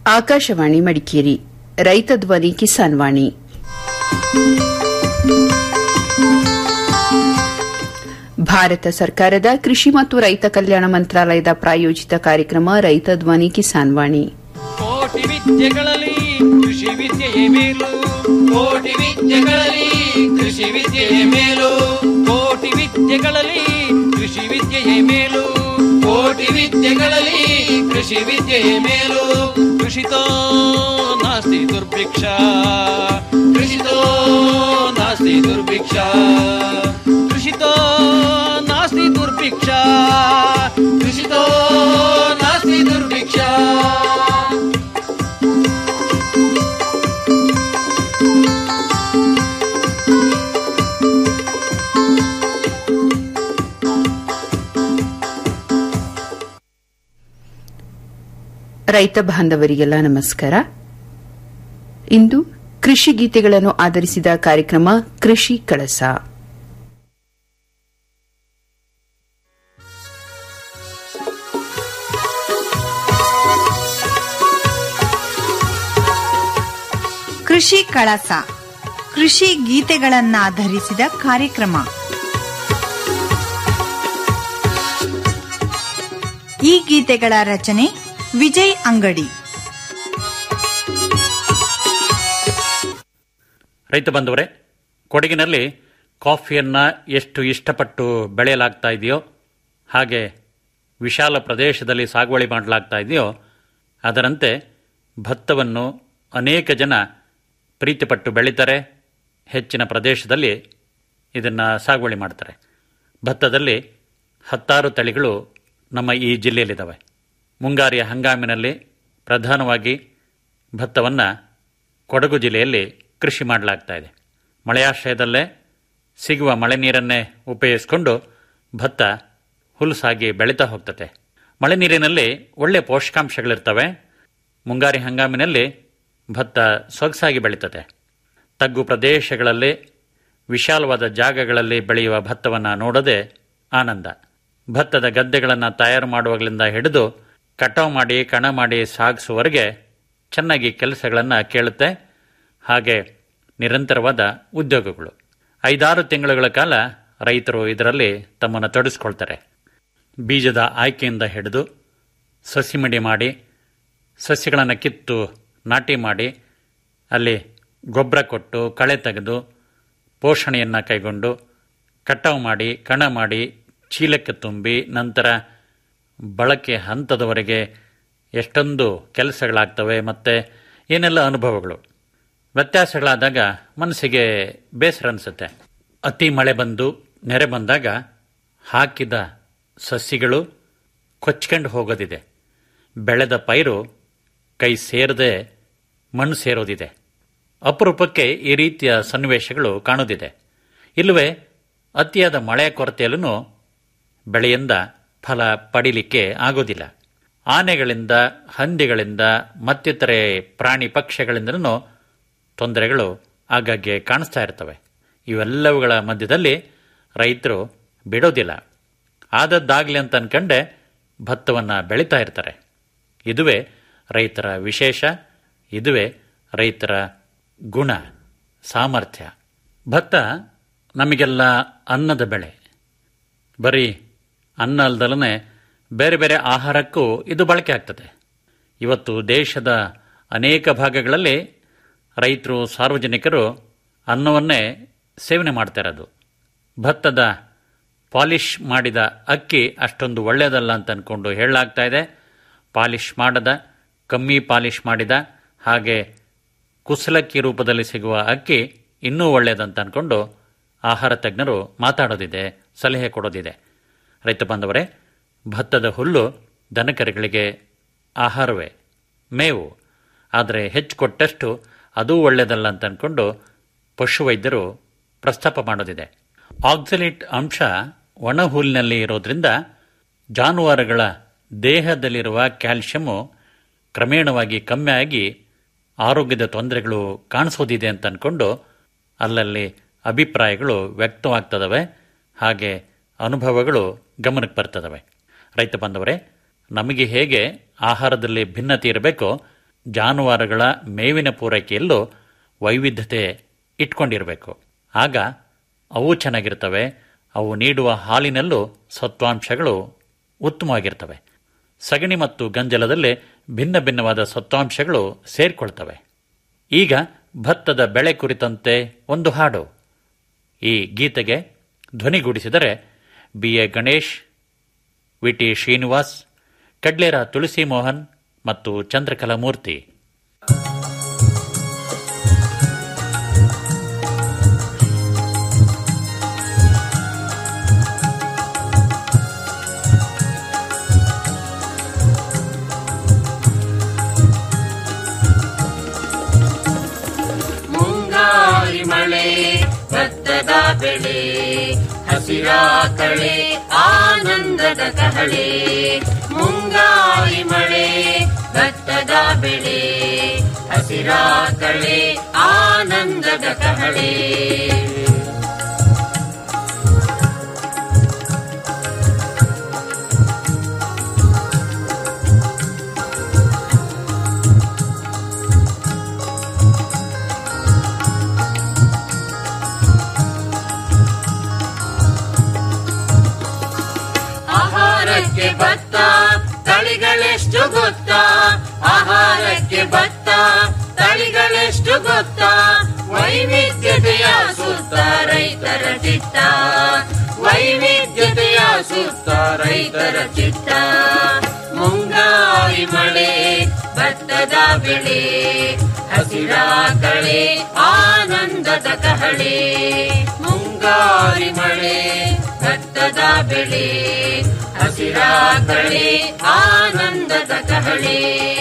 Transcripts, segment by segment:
ಆಕಾಶವಾಣಿ ಮಡಿಕೇರಿ ರೈತ ಧ್ವನಿ ಕಿಸಾನ್ ವಾಣಿ ಭಾರತ ಸರ್ಕಾರದ ಕೃಷಿ ಮತ್ತು ರೈತ ಕಲ್ಯಾಣ ಮಂತ್ರಾಲಯದ ಪ್ರಾಯೋಜಿತ ಕಾರ್ಯಕ್ರಮ ರೈತ ಧ್ವನಿ ಕಿಸಾನ್ ವಾಣಿ ಕೋಟಿ ವಿದ್ಯೆಗಳಲ್ಲಿ ಕೃಷಿ ವಿದ್ಯೆಯೇ ಮೇಲು ಕೋಟಿ ವಿದ್ಯೆಗಳಲ್ಲಿ ಕೃಷಿ ವಿದ್ಯೆಯೇ ಮೇಲು ಕೋಟಿ ವಿದ್ಯೆಗಳಲ್ಲಿ ಕೃಷಿ ವಿದ್ಯೆಯೇ ಮೇಲು ಕೋಟಿ ವಿದ್ಯೆಗಳಲ್ಲಿ ಕೃಷಿ ವಿದ್ಯೆಯೇ ಮೇಲು ಕೃಷಿತೋ ನಾಸ್ತಿ ದುರ್ಭಿಕ್ಷ ಕೃಷಿತೋ ನಾಸ್ತಿ ದುರ್ಭಿಕ್ಷ ಕೃಷಿತೋ ನಾಸ್ತಿ ದುರ್ಭಿಕ್ಷ ಕೃಷಿತೋ ನಾಸ್ತಿ ದುರ್ಭಿಕ್ಷ ರೈತ ಬಾಂಧವರಿಗೆಲ್ಲ ನಮಸ್ಕಾರ ಇಂದು ಕೃಷಿ ಗೀತೆಗಳನ್ನು ಆಧರಿಸಿದ ಕಾರ್ಯಕ್ರಮ ಕೃಷಿ ಕಳಸ ಕೃಷಿ ಕಳಸ ಕೃಷಿ ಗೀತೆಗಳನ್ನಾಧರಿಸಿದ ಕಾರ್ಯಕ್ರಮ ಈ ಗೀತೆಗಳ ರಚನೆ ವಿಜಯ್ ಅಂಗಡಿ ರೈತ ಬಂಧುವರೇ ಕೊಡಗಿನಲ್ಲಿ ಕಾಫಿಯನ್ನ ಎಷ್ಟು ಇಷ್ಟಪಟ್ಟು ಬೆಳೆಯಲಾಗ್ತಾ ಇದೆಯೋ ಹಾಗೆ ವಿಶಾಲ ಪ್ರದೇಶದಲ್ಲಿ ಸಾಗುವಳಿ ಮಾಡಲಾಗ್ತಾ ಇದೆಯೋ ಅದರಂತೆ ಭತ್ತವನ್ನು ಅನೇಕ ಜನ ಪ್ರೀತಿಪಟ್ಟು ಬೆಳೀತಾರೆ ಹೆಚ್ಚಿನ ಪ್ರದೇಶದಲ್ಲಿ ಇದನ್ನು ಸಾಗುವಳಿ ಮಾಡ್ತಾರೆ ಭತ್ತದಲ್ಲಿ ಹತ್ತಾರು ತಳಿಗಳು ನಮ್ಮ ಈ ಜಿಲ್ಲೆಯಲ್ಲಿದ್ದಾವೆ ಮುಂಗಾರಿಯ ಹಂಗಾಮಿನಲ್ಲಿ ಪ್ರಧಾನವಾಗಿ ಭತ್ತವನ್ನು ಕೊಡಗು ಜಿಲ್ಲೆಯಲ್ಲಿ ಕೃಷಿ ಮಾಡಲಾಗ್ತಾ ಇದೆ ಮಳೆಯಾಶ್ರಯದಲ್ಲೇ ಸಿಗುವ ಮಳೆ ನೀರನ್ನೇ ಉಪಯೋಗಿಸಿಕೊಂಡು ಭತ್ತ ಹುಲಸಾಗಿ ಬೆಳೀತಾ ಹೋಗ್ತದೆ ಮಳೆ ನೀರಿನಲ್ಲಿ ಒಳ್ಳೆಯ ಪೋಷಕಾಂಶಗಳಿರ್ತವೆ ಮುಂಗಾರಿ ಹಂಗಾಮಿನಲ್ಲಿ ಭತ್ತ ಸೊಗಸಾಗಿ ಬೆಳೀತದೆ ತಗ್ಗು ಪ್ರದೇಶಗಳಲ್ಲಿ ವಿಶಾಲವಾದ ಜಾಗಗಳಲ್ಲಿ ಬೆಳೆಯುವ ಭತ್ತವನ್ನು ನೋಡೋದೇ ಆನಂದ ಭತ್ತದ ಗದ್ದೆಗಳನ್ನು ತಯಾರು ಮಾಡುವಾಗಲಿಂದ ಹಿಡಿದು ಕಟಾವು ಮಾಡಿ ಕಣ ಮಾಡಿ ಸಾಗಿಸುವವರೆಗೆ ಚೆನ್ನಾಗಿ ಕೆಲಸಗಳನ್ನು ಕೇಳುತ್ತೆ ಹಾಗೆ ನಿರಂತರವಾದ ಉದ್ಯೋಗಗಳು ಐದಾರು ತಿಂಗಳುಗಳ ಕಾಲ ರೈತರು ಇದರಲ್ಲಿ ತಮ್ಮನ್ನು ತೊಡಗಿಸ್ಕೊಳ್ತಾರೆ ಬೀಜದ ಆಯ್ಕೆಯಿಂದ ಹಿಡಿದು ಸಸಿ ಮಡಿ ಮಾಡಿ ಸಸ್ಯಗಳನ್ನು ಕಿತ್ತು ನಾಟಿ ಮಾಡಿ ಅಲ್ಲಿ ಗೊಬ್ಬರ ಕೊಟ್ಟು ಕಳೆ ತೆಗೆದು ಪೋಷಣೆಯನ್ನು ಕೈಗೊಂಡು ಕಟಾವು ಮಾಡಿ ಕಣ ಮಾಡಿ ಚೀಲಕ್ಕೆ ತುಂಬಿ ನಂತರ ಬಳಕೆ ಹಂತದವರೆಗೆ ಎಷ್ಟೊಂದು ಕೆಲಸಗಳಾಗ್ತವೆ ಮತ್ತು ಏನೆಲ್ಲ ಅನುಭವಗಳು ವ್ಯತ್ಯಾಸಗಳಾದಾಗ ಮನಸ್ಸಿಗೆ ಬೇಸರ ಅನಿಸುತ್ತೆ ಅತಿ ಮಳೆ ಬಂದು ನೆರೆ ಬಂದಾಗ ಹಾಕಿದ ಸಸಿಗಳು ಕೊಚ್ಕೊಂಡು ಹೋಗೋದಿದೆ ಬೆಳೆದ ಪೈರು ಕೈ ಸೇರದೆ ಮಣ್ಣು ಸೇರೋದಿದೆ ಅಪರೂಪಕ್ಕೆ ಈ ರೀತಿಯ ಸನ್ನಿವೇಶಗಳು ಕಾಣುವುದಿದೆ ಇಲ್ಲವೇ ಅತಿಯಾದ ಮಳೆಯ ಕೊರತೆಯಲ್ಲೂ ಬೆಳೆಯಿಂದ ಫಲ ಪಡಿಲಿಕ್ಕೆ ಆಗೋದಿಲ್ಲ ಆನೆಗಳಿಂದ ಹಂದಿಗಳಿಂದ ಮತ್ತಿತರೆ ಪ್ರಾಣಿ ಪಕ್ಷಿಗಳಿಂದಲೂ ತೊಂದರೆಗಳು ಆಗಾಗ್ಗೆ ಕಾಣಿಸ್ತಾ ಇರ್ತವೆ ಇವೆಲ್ಲವುಗಳ ಮಧ್ಯದಲ್ಲಿ ರೈತರು ಬಿಡೋದಿಲ್ಲ ಆದದ್ದಾಗಲಿ ಅಂತ ಅನ್ಕಂಡೆ ಭತ್ತವನ್ನು ಬೆಳೀತಾ ಇರ್ತಾರೆ ಇದುವೇ ರೈತರ ವಿಶೇಷ ಇದುವೇ ರೈತರ ಗುಣ ಸಾಮರ್ಥ್ಯ ಭತ್ತ ನಮಗೆಲ್ಲ ಅನ್ನದ ಬೆಳೆ ಬರೀ ಅನ್ನ ಅಲ್ದಲನೆ ಬೇರೆ ಬೇರೆ ಆಹಾರಕ್ಕೂ ಇದು ಬಳಕೆ ಆಗ್ತದೆ ಇವತ್ತು ದೇಶದ ಅನೇಕ ಭಾಗಗಳಲ್ಲಿ ರೈತರು ಸಾರ್ವಜನಿಕರು ಅನ್ನವನ್ನೇ ಸೇವನೆ ಮಾಡ್ತಾ ಇರೋದು ಭತ್ತದ ಪಾಲಿಷ್ ಮಾಡಿದ ಅಕ್ಕಿ ಅಷ್ಟೊಂದು ಒಳ್ಳೆಯದಲ್ಲ ಅಂತ ಅಂದ್ಕೊಂಡು ಹೇಳಲಾಗ್ತಾ ಇದೆ ಪಾಲಿಷ್ ಮಾಡದ ಕಮ್ಮಿ ಪಾಲಿಷ್ ಮಾಡಿದ ಹಾಗೆ ಕುಸಲಕ್ಕಿ ರೂಪದಲ್ಲಿ ಸಿಗುವ ಅಕ್ಕಿ ಇನ್ನೂ ಒಳ್ಳೆಯದಂತ ಅಂದ್ಕೊಂಡು ಆಹಾರ ತಜ್ಞರು ಮಾತಾಡೋದಿದೆ ಸಲಹೆ ಕೊಡೋದಿದೆ ರೈತ ಬಾಂಧವರೇ ಭತ್ತದ ಹುಲ್ಲು ದನಕರುಗಳಿಗೆ ಆಹಾರವೇ ಮೇವು ಆದರೆ ಹೆಚ್ಚು ಕೊಟ್ಟಷ್ಟು ಅದೂ ಒಳ್ಳೆಯದಲ್ಲ ಅಂತ ಅಂದ್ಕೊಂಡು ಪಶುವೈದ್ಯರು ಪ್ರಸ್ತಾಪ ಮಾಡೋದಿದೆ ಆಕ್ಸಲೇಟ್ ಅಂಶ ಒಣ ಹುಲ್ಲಿನಲ್ಲಿ ಇರೋದ್ರಿಂದ ಜಾನುವಾರುಗಳ ದೇಹದಲ್ಲಿರುವ ಕ್ಯಾಲ್ಶಿಯಮು ಕ್ರಮೇಣವಾಗಿ ಕಮ್ಮಿ ಆಗಿ ಆರೋಗ್ಯದ ತೊಂದರೆಗಳು ಕಾಣಿಸೋದಿದೆ ಅಂತ ಅಂದ್ಕೊಂಡು ಅಲ್ಲಲ್ಲಿ ಅಭಿಪ್ರಾಯಗಳು ವ್ಯಕ್ತವಾಗ್ತದವೆ ಹಾಗೆ ಅನುಭವಗಳು ಗಮನಕ್ಕೆ ಬರ್ತದವೆ ರೈತ ಬಾಂಧವರೇ ನಮಗೆ ಹೇಗೆ ಆಹಾರದಲ್ಲಿ ಭಿನ್ನತೆ ಇರಬೇಕೋ ಜಾನುವಾರುಗಳ ಮೇವಿನ ಪೂರೈಕೆಯಲ್ಲೂ ವೈವಿಧ್ಯತೆ ಇಟ್ಕೊಂಡಿರಬೇಕು ಆಗ ಅವು ಚೆನ್ನಾಗಿರ್ತವೆ ಅವು ನೀಡುವ ಹಾಲಿನಲ್ಲೂ ಸತ್ವಾಂಶಗಳು ಉತ್ತಮವಾಗಿರ್ತವೆ ಸಗಣಿ ಮತ್ತು ಗಂಜಲದಲ್ಲಿ ಭಿನ್ನ ಭಿನ್ನವಾದ ಸತ್ವಾಂಶಗಳು ಸೇರಿಕೊಳ್ತವೆ ಈಗ ಭತ್ತದ ಬೆಳೆ ಕುರಿತಂತೆ ಒಂದು ಹಾಡು ಈ ಗೀತೆಗೆ ಧ್ವನಿಗೂಡಿಸಿದರೆ B A Ganesh V T Srinivas ಕಡ್ಲೇರ ತುಳಸಿ ಮೋಹನ್ ಮತ್ತು ಚಂದ್ರಕಲಾ ಮೂರ್ತಿ ಮುಂಗಾರಿ ಮಳೆ ಭತ್ತದ ಬೆಳೆ ಹಸಿರ ಕಳೆ ಆನಂದದ ಕಹಳೆ ಮುಂಗಾರಿ ಮಳೆ ಭತ್ತದ ಬೆಳೆ ಹಸಿರ ಕಳೆ ಆನಂದದ ಕಹಳೆ ಆಹಾರಕ್ಕೆ ಭತ್ತ ತಳಿಗಳೆಷ್ಟು ಗೊತ್ತಾ ಆಹಾರಕ್ಕೆ ಭತ್ತ ತಳಿಗಳೆಷ್ಟು ಗೊತ್ತಾ ವೈವಿಧ್ಯತೆಯ ಸುತ್ತ ರೈತರ ಚಿತ್ತ ವೈವಿಧ್ಯತೆಯ ಸುತ್ತ ರೈತರ ಚಿತ್ತ ಮುಂಗಾರಿ ಮಳೆ ಭತ್ತದ ಬೆಳೆ ಹಸಿರ ಕಳೆ ಆನಂದದ ಕಹಳೆ ಮುಂಗಾರಿ ಮಳೆ ಭತ್ತದ ಬೆಳೆ ಹಸಿರ ಕಳೆ ಆನಂದದ ಕಹಳೆ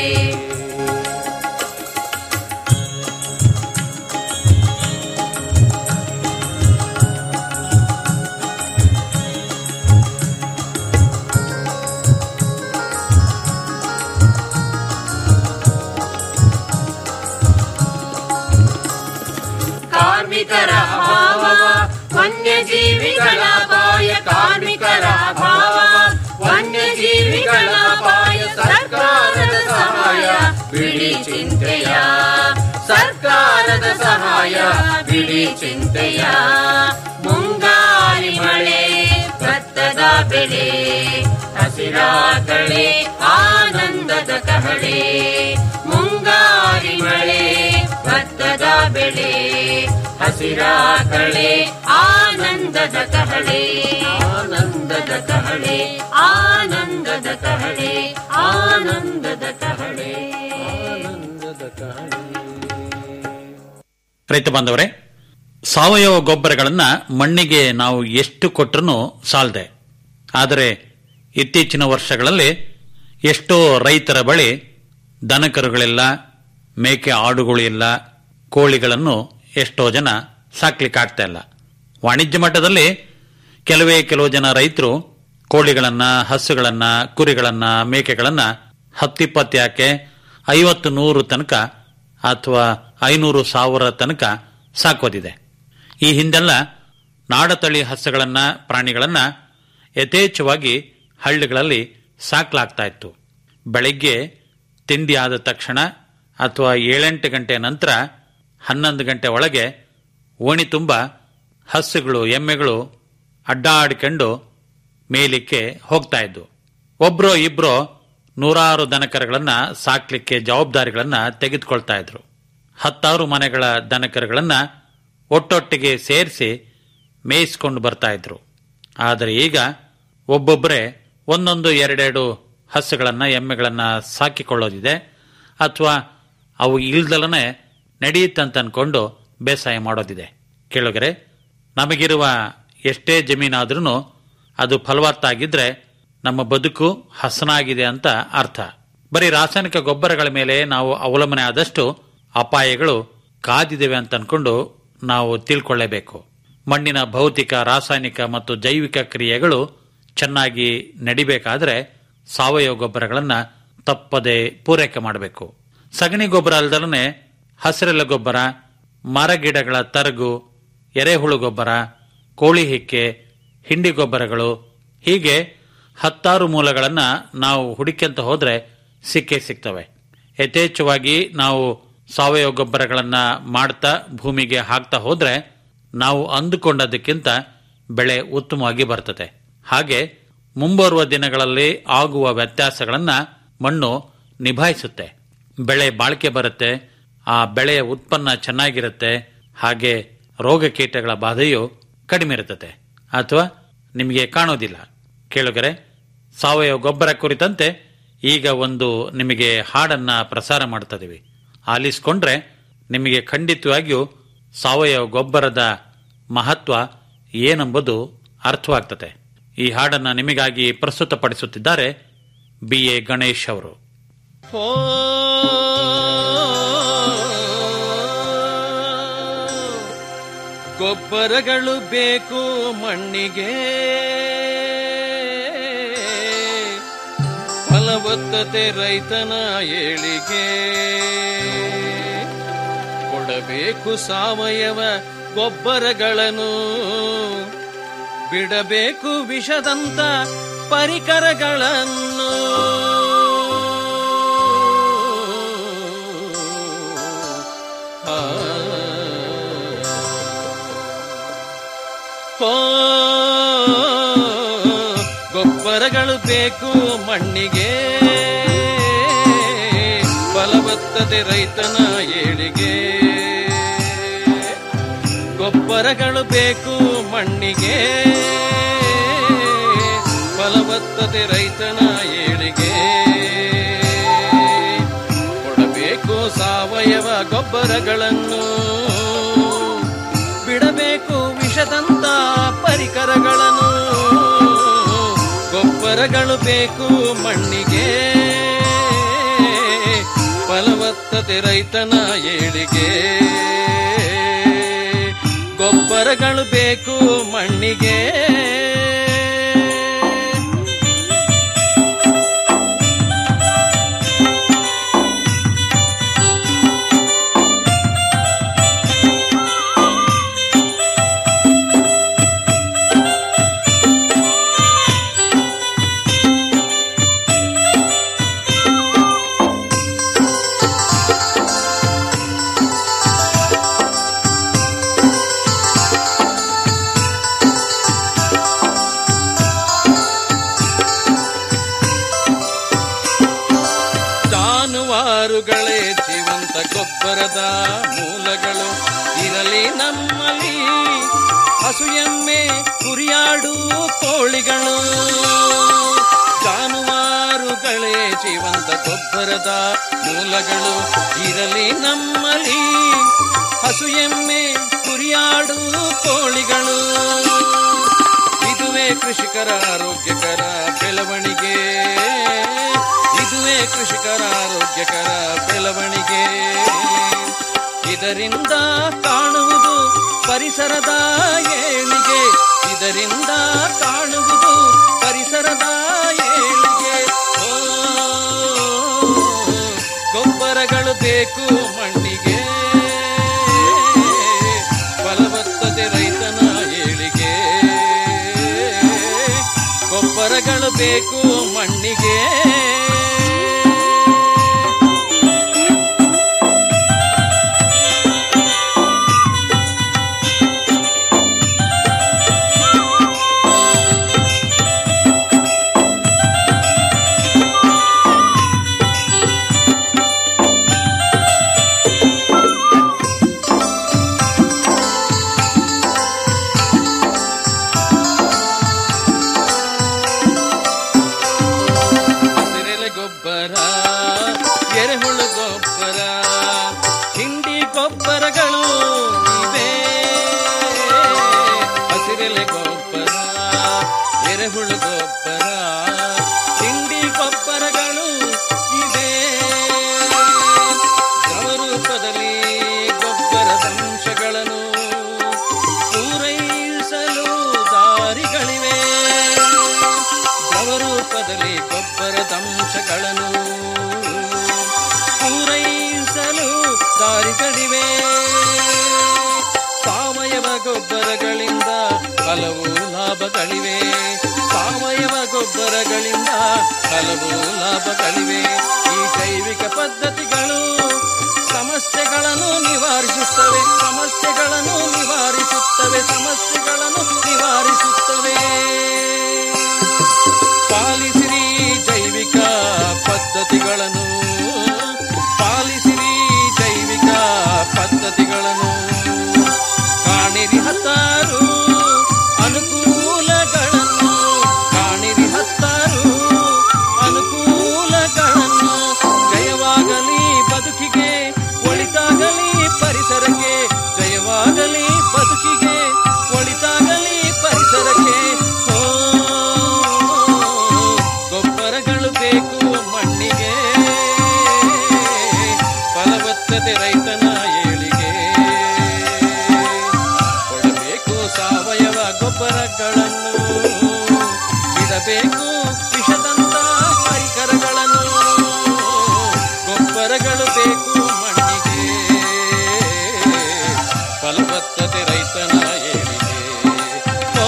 ಕಾರ್ಮಿಕರ ಅಭಾವ ವನ್ಯಜೀವಿಗಳ ಅಪಾಯ ಕಾರ್ಮಿಕರ ಅಭಾವ ವನ್ಯಜೀವಿಗಳ ಅಪಾಯ ಸರ್ಕಾರದ ಸಹಾಯ ಬಿಡಿ ಚಿಂತೆಯ ಸರ್ಕಾರದ ಸಹಾಯ ಬಿಡಿ ಚಿಂತೆಯ ಮುಂಗಾರಿ ಮಳೆ ಭತ್ತದ ಬೆಳೆ ಹಸಿರ ಕಳೆ ಆನಂದದ ಕಹಳೆ ಮುಂಗಾರಿ ಮಳೆ ಭತ್ತದ ಬೆಳೆ ಹಸಿರ ಕಳೆ ಆನಂದದ ಕಹಳೆ ಆನಂದದ ಕಹಳೆ ಆನಂದದ ಕಹಳೆ ಆನಂದದ ಕಹಳೆ ಆನಂದದ ಕಹಳೆ ರೈತ ಬಾಂಧವರೇ ಸಾವಯವ ಗೊಬ್ಬರಗಳನ್ನ ಮಣ್ಣಿಗೆ ನಾವು ಎಷ್ಟು ಕೊಟ್ಟರೂ ಸಾಲದೆ ಆದರೆ ಇತ್ತೀಚಿನ ವರ್ಷಗಳಲ್ಲಿ ಎಷ್ಟೋ ರೈತರ ಬಳಿ ದನಕರುಗಳಿಲ್ಲ ಮೇಕೆ ಆಡುಗಳು ಇಲ್ಲ ಕೋಳಿಗಳನ್ನು ಎಷ್ಟೋ ಜನ ಸಾಕ್ಲಿಕ್ಕಾಗ್ತಾ ಇಲ್ಲ ವಾಣಿಜ್ಯ ಮಟ್ಟದಲ್ಲಿ ಕೆಲವೇ ಕೆಲವು ಜನ ರೈತರು ಕೋಳಿಗಳನ್ನ ಹಸುಗಳನ್ನ ಕುರಿಗಳನ್ನ ಮೇಕೆಗಳನ್ನ ಹತ್ತಿಪ್ಪತ್ತು ಯಾಕೆ ಐವತ್ತು ನೂರು ತನಕ ಅಥವಾ ಐನೂರು ಸಾವಿರ ತನಕ ಸಾಕೋದಿದೆ ಈ ಹಿಂದೆಲ್ಲ ನಾಡತಳಿ ಹಸುಗಳನ್ನ ಪ್ರಾಣಿಗಳನ್ನ ಯಥೇಚ್ಛವಾಗಿ ಹಳ್ಳಿಗಳಲ್ಲಿ ಸಾಕ್ಲಾಗ್ತಾ ಇತ್ತು ಬೆಳಿಗ್ಗೆ ತಿಂಡಿ ಆದ ತಕ್ಷಣ ಅಥವಾ ಏಳೆಂಟು ಗಂಟೆ ನಂತರ ಹನ್ನೊಂದು ಗಂಟೆ ಒಳಗೆ ಓಣಿ ತುಂಬ ಹಸುಗಳು ಎಮ್ಮೆಗಳು ಅಡ್ಡಾಡಿಕೊಂಡು ಮೇಲಿಕ್ಕೆ ಹೋಗ್ತಾ ಇದ್ವು ಒಬ್ರೋ ಇಬ್ರೋ ನೂರಾರು ದನಕರುಗಳನ್ನ ಸಾಕ್ಲಿಕ್ಕೆ ಜವಾಬ್ದಾರಿಗಳನ್ನ ತೆಗೆದುಕೊಳ್ತಾ ಇದ್ರು ಹತ್ತಾರು ಮನೆಗಳ ದನಕರುಗಳನ್ನ ಒಟ್ಟೊಟ್ಟಿಗೆ ಸೇರಿಸಿ ಮೇಯಿಸ್ಕೊಂಡು ಬರ್ತಾ ಇದ್ರು ಆದರೆ ಈಗ ಒಬ್ಬೊಬ್ಬರೇ ಒಂದೊಂದು ಎರಡೆರಡು ಹಸುಗಳನ್ನ ಎಮ್ಮೆಗಳನ್ನ ಸಾಕಿಕೊಳ್ಳೋದಿದೆ ಅಥವಾ ಅವು ಇಲ್ದಲನೆ ನಡೆಯುತ್ತಂತ ಅನ್ಕೊಂಡು ಬೇಸಾಯ ಮಾಡೋದಿದೆ ಕೇಳುಗರೆ ನಮಗಿರುವ ಎಷ್ಟೇ ಜಮೀನಾದ್ರೂ ಅದು ಫಲವತ್ತಾಗಿದ್ರೆ ನಮ್ಮ ಬದುಕು ಹಸನಾಗಿದೆ ಅಂತ ಅರ್ಥ ಬರೀ ರಾಸಾಯನಿಕ ಗೊಬ್ಬರಗಳ ಮೇಲೆ ನಾವು ಅವಲಂಬನೆ ಆದಷ್ಟು ಅಪಾಯಗಳು ಕಾದಿದ್ದೇವೆ ಅಂತ ಅನ್ಕೊಂಡು ನಾವು ತಿಳ್ಕೊಳ್ಳೇಬೇಕು ಮಣ್ಣಿನ ಭೌತಿಕ ರಾಸಾಯನಿಕ ಮತ್ತು ಜೈವಿಕ ಕ್ರಿಯೆಗಳು ಚೆನ್ನಾಗಿ ನಡಿಬೇಕಾದ್ರೆ ಸಾವಯವ ಗೊಬ್ಬರಗಳನ್ನ ತಪ್ಪದೆ ಪೂರೈಕೆ ಮಾಡಬೇಕು ಸಗಣಿ ಗೊಬ್ಬರ ಅಲ್ದಲನೆ ಹಸಿರೆಲೆ ಗೊಬ್ಬರ ಮರಗಿಡಗಳ ತರಗು ಎರೆಹುಳು ಗೊಬ್ಬರ ಕೋಳಿ ಹಿಕ್ಕೆ ಹಿಂಡಿ ಗೊಬ್ಬರಗಳು ಹೀಗೆ ಹತ್ತಾರು ಮೂಲಗಳನ್ನ ನಾವು ಹುಡುಕ್ಯಂತ ಹೋದ್ರೆ ಸಿಕ್ಕೇ ಸಿಗ್ತವೆ ಯಥೇಚ್ಛವಾಗಿ ನಾವು ಸಾವಯವ ಗೊಬ್ಬರಗಳನ್ನ ಮಾಡ್ತಾ ಭೂಮಿಗೆ ಹಾಕ್ತಾ ಹೋದ್ರೆ ನಾವು ಅಂದುಕೊಂಡದಕ್ಕಿಂತ ಬೆಳೆ ಉತ್ತಮವಾಗಿ ಬರ್ತದೆ ಹಾಗೆ ಮುಂಬರುವ ದಿನಗಳಲ್ಲಿ ಆಗುವ ವ್ಯತ್ಯಾಸಗಳನ್ನ ಮಣ್ಣು ನಿಭಾಯಿಸುತ್ತೆ ಬೆಳೆ ಬಾಳಿಕೆ ಬರುತ್ತೆ ಆ ಬೆಳೆಯ ಉತ್ಪನ್ನ ಚೆನ್ನಾಗಿರುತ್ತೆ ಹಾಗೆ ರೋಗ ಕೀಟಗಳ ಬಾಧೆಯು ಕಡಿಮೆ ಇರುತ್ತದೆ ಅಥವಾ ನಿಮಗೆ ಕಾಣೋದಿಲ್ಲ ಕೇಳುಗರೆ ಸಾವಯವ ಗೊಬ್ಬರ ಕುರಿತಂತೆ ಈಗ ಒಂದು ನಿಮಗೆ ಹಾಡನ್ನ ಪ್ರಸಾರ ಮಾಡ್ತಿದ್ದೀವಿ ಆಲಿಸ್ಕೊಂಡ್ರೆ ನಿಮಗೆ ಖಂಡಿತವಾಗಿಯೂ ಸಾವಯವ ಗೊಬ್ಬರದ ಮಹತ್ವ ಏನೆಂಬುದು ಅರ್ಥವಾಗ್ತದೆ ಈ ಹಾಡನ್ನ ನಿಮಗಾಗಿ ಪ್ರಸ್ತುತಪಡಿಸುತ್ತಿದ್ದಾರೆ ಬಿ ಎ ಗಣೇಶ್ ಅವರು ಓ ಗೊಬ್ಬರಗಳು ಬೇಕು ಮಣ್ಣಿಗೆ ಫಲವತ್ತತೆ ರೈತನ ಏಳಿಗೆ ಕೊಡಬೇಕು ಸಾವಯವ ಗೊಬ್ಬರಗಳನ್ನು ಬಿಡಬೇಕು ವಿಷದಂತ ಪರಿಕರಗಳನ್ನು ಆ. ಓ, ಗೊಬ್ಬರಗಳು ಬೇಕು ಮಣ್ಣಿಗೆ ಫಲವತ್ತತೆ ರೈತನ ಏಳಿಗೆ ಗೊಬ್ಬರಗಳು ಬೇಕು ಮಣ್ಣಿಗೆ ಫಲವತ್ತತೆ ರೈತನ ಏಳಿಗೆ ಕೊಡಬೇಕು ಸಾವಯವ ಗೊಬ್ಬರಗಳನ್ನು ಬಿಡಬೇಕು ವಿಷದಂತ ಪರಿಕರಗಳನ್ನು ಗೊಬ್ಬರಗಳು ಬೇಕು ಮಣ್ಣಿಗೆ ಫಲವತ್ತತೆ ರೈತನ ಏಳಿಗೆ ಗೊಬ್ಬರಗಳು ಬೇಕು ಮಣ್ಣಿಗೆ ಜಾನುವಾರುಗಳೇ ಜೀವಂತ ಗೊಬ್ಬರದ ಮೂಲಗಳು ಇರಲಿ ನಮ್ಮಲ್ಲಿ ಹಸು ಎಮ್ಮೆ ಕುರಿಯಾಡು ಕೋಳಿಗಳು ಜಾನುವಾರುಗಳೇ ಜೀವಂತ ಗೊಬ್ಬರದ ಮೂಲಗಳು ಇರಲಿ ನಮ್ಮಲ್ಲಿ ಹಸು ಎಮ್ಮೆ ಕುರಿಯಾಡು ಕೋಳಿಗಳು ಇದುವೇ ಕೃಷಿಕರ ಆರೋಗ್ಯಕರ ಬೆಳವಣಿಗೆ ಇದುವೇ ಕೃಷಿಕರ ಆರೋಗ್ಯಕರ ಬೆಳವಣಿಗೆ ಇದರಿಂದ ಕಾಣುವುದು ಪರಿಸರದ ಏಳಿಗೆ ಇದರಿಂದ ಕಾಣುವುದು ಪರಿಸರದ ಏಳಿಗೆ ಓ, ಗೊಬ್ಬರಗಳು ಬೇಕು ಮಣ್ಣಿಗೆ ಫಲವತ್ತತೆ ರೈತನ ಏಳಿಗೆ ಗೊಬ್ಬರಗಳು ಬೇಕು ಮಣ್ಣಿಗೆ ಹಸಿರೆಲೆ ಗೊಬ್ಬರ ಎರೆಹುಳು ಗೊಬ್ಬರ ಹಿಂಡಿ ಗೊಬ್ಬರಗಳು ಇವೆ ಹಸಿರೆಲೆ ಗೊಬ್ಬರ ಎರೆಹುಳು ಗೊಬ್ಬರ ಹಿಂಡಿ ಗೊಬ್ಬರಗಳು ಇವೆ ದ್ರವರೂಪದಲ್ಲಿ ಗೊಬ್ಬರದ ಅಂಶಗಳನ್ನು ಪೂರೈಸಲು ದಾರಿಗಳಿವೆ ದ್ರವರೂಪದಲ್ಲಿ ಗೊಬ್ಬರದ ಅಂಶಗಳನ್ನು ಪೂರೈಸಲು ದಾರಿಗಳಿವೆ ಸಾವಯವ ಗೊಬ್ಬರಗಳಿಂದ ಹಲವು ಲಾಭಗಳಿವೆ ಸಾವಯವ ಗೊಬ್ಬರಗಳಿಂದ ಹಲವು ಲಾಭಗಳಿವೆ ಈ ಜೈವಿಕ ಪದ್ಧತಿಗಳ ಪಾಲಿಸಿರಿ ಜೈವಿಕ ಪದ್ಧತಿಗಳನ್ನು ಕಾಣಿರಿ ಹತ್ತಾರು ಅನುಕೂಲಗಳನ್ನು ಕಾಣಿರಿ ಹತ್ತಾರು ಅನುಕೂಲಗಳನ್ನು ಜಯವಾಗಲಿ ಬದುಕಿಗೆ ಒಳಿತಾಗಲಿ ಪರಿಸರಕ್ಕೆ ಜಯವಾಗಲಿ ಬದುಕಿಗೆ ಒಳಿತಾಗಲಿ ಪರಿಸರಕ್ಕೆ ಓ, ಗೊಬ್ಬರಗಳು ಬೇಕು ಮಣ್ಣಿಗೆ ಫಲವತ್ತತೆ ರೈತನ ಏಳಿಗೆ ಕೊಡಬೇಕು ಸಾವಯವ ಗೊಬ್ಬರಗಳನ್ನು ಇಡಬೇಕು ವಿಷದಂತ ಪರಿಕರಗಳನ್ನು ಗೊಬ್ಬರಗಳು ಬೇಕು ಮಣ್ಣಿಗೆ ಫಲವತ್ತತೆ ರೈತನ ಏಳಿಗೆ ಓ,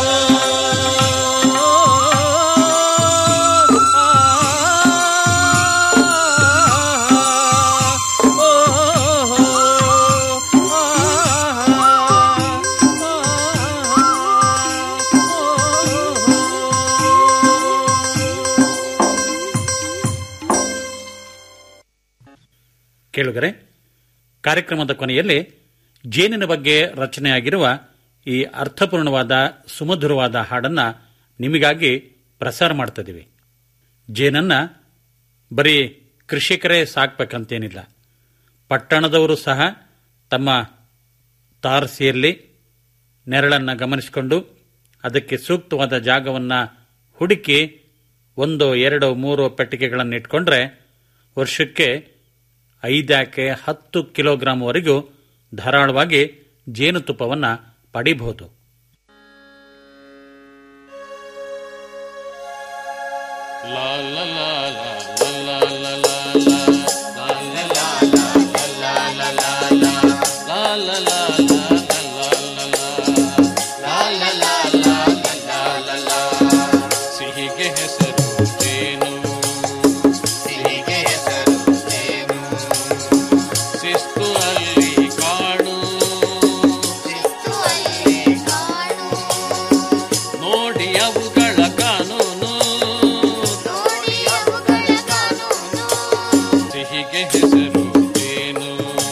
ಕೇಳುಗರೆ ಕಾರ್ಯಕ್ರಮದ ಕೊನೆಯಲ್ಲಿ ಜೇನಿನ ಬಗ್ಗೆ ರಚನೆಯಾಗಿರುವ ಈ ಅರ್ಥಪೂರ್ಣವಾದ ಸುಮಧುರವಾದ ಹಾಡನ್ನ ನಿಮಗಾಗಿ ಪ್ರಸಾರ ಮಾಡ್ತಿದ್ದೀವಿ ಜೇನನ್ನ ಬರೀ ಕೃಷಿಕರೇ ಸಾಕ್ಬೇಕಂತೇನಿಲ್ಲ ಪಟ್ಟಣದವರು ಸಹ ತಮ್ಮ ತಾರಸಿಯಲ್ಲಿ ನೆರಳನ್ನು ಗಮನಿಸಿಕೊಂಡು ಅದಕ್ಕೆ ಸೂಕ್ತವಾದ ಜಾಗವನ್ನು ಹುಡುಕಿ ಒಂದು ಎರಡು ಮೂರು ಪೆಟ್ಟಿಗೆಗಳನ್ನು ಇಟ್ಕೊಂಡ್ರೆ ವರ್ಷಕ್ಕೆ ಐದಾಕೆ ಹತ್ತು ಕಿಲೋಗ್ರಾಂವರೆಗೂ ಧಾರಾಳವಾಗಿ ಜೇನುತುಪ್ಪವನ್ನು ಪಡಿಬಹುದು ಲಾ ಲಾ ಲಾ ಲಾ ಲಾ ಲಾ ಲಾ ಲಾ ಲಾ ಲಾ ಲಾ ಲಾ ಲಾ ಲಾ ಲಾ ಲಾ ಲಾ ಲಾ ಸಿಹಿಗೆ ಹೆಸರು ಜೇನು ಶಿಸ್ತು ಅಲ್ಲಿ ಕಾಣು ನೋಡಿ ಅವುಗಳ ಕಾನೂನು ಸಿಹಿಗೆ ಹೆಸರು ಜೇನು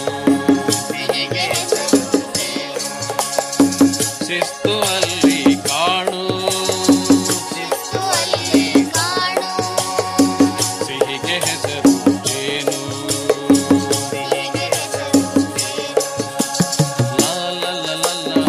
ಶಿಸ್ತು ಅಲ್ಲಿ ಕಾಣು ಸಿಹಿಗೆ ಹೆಸರು ಜೇನು ಲಾ ಲಾ ಲಾ ಲಾ ಲಾ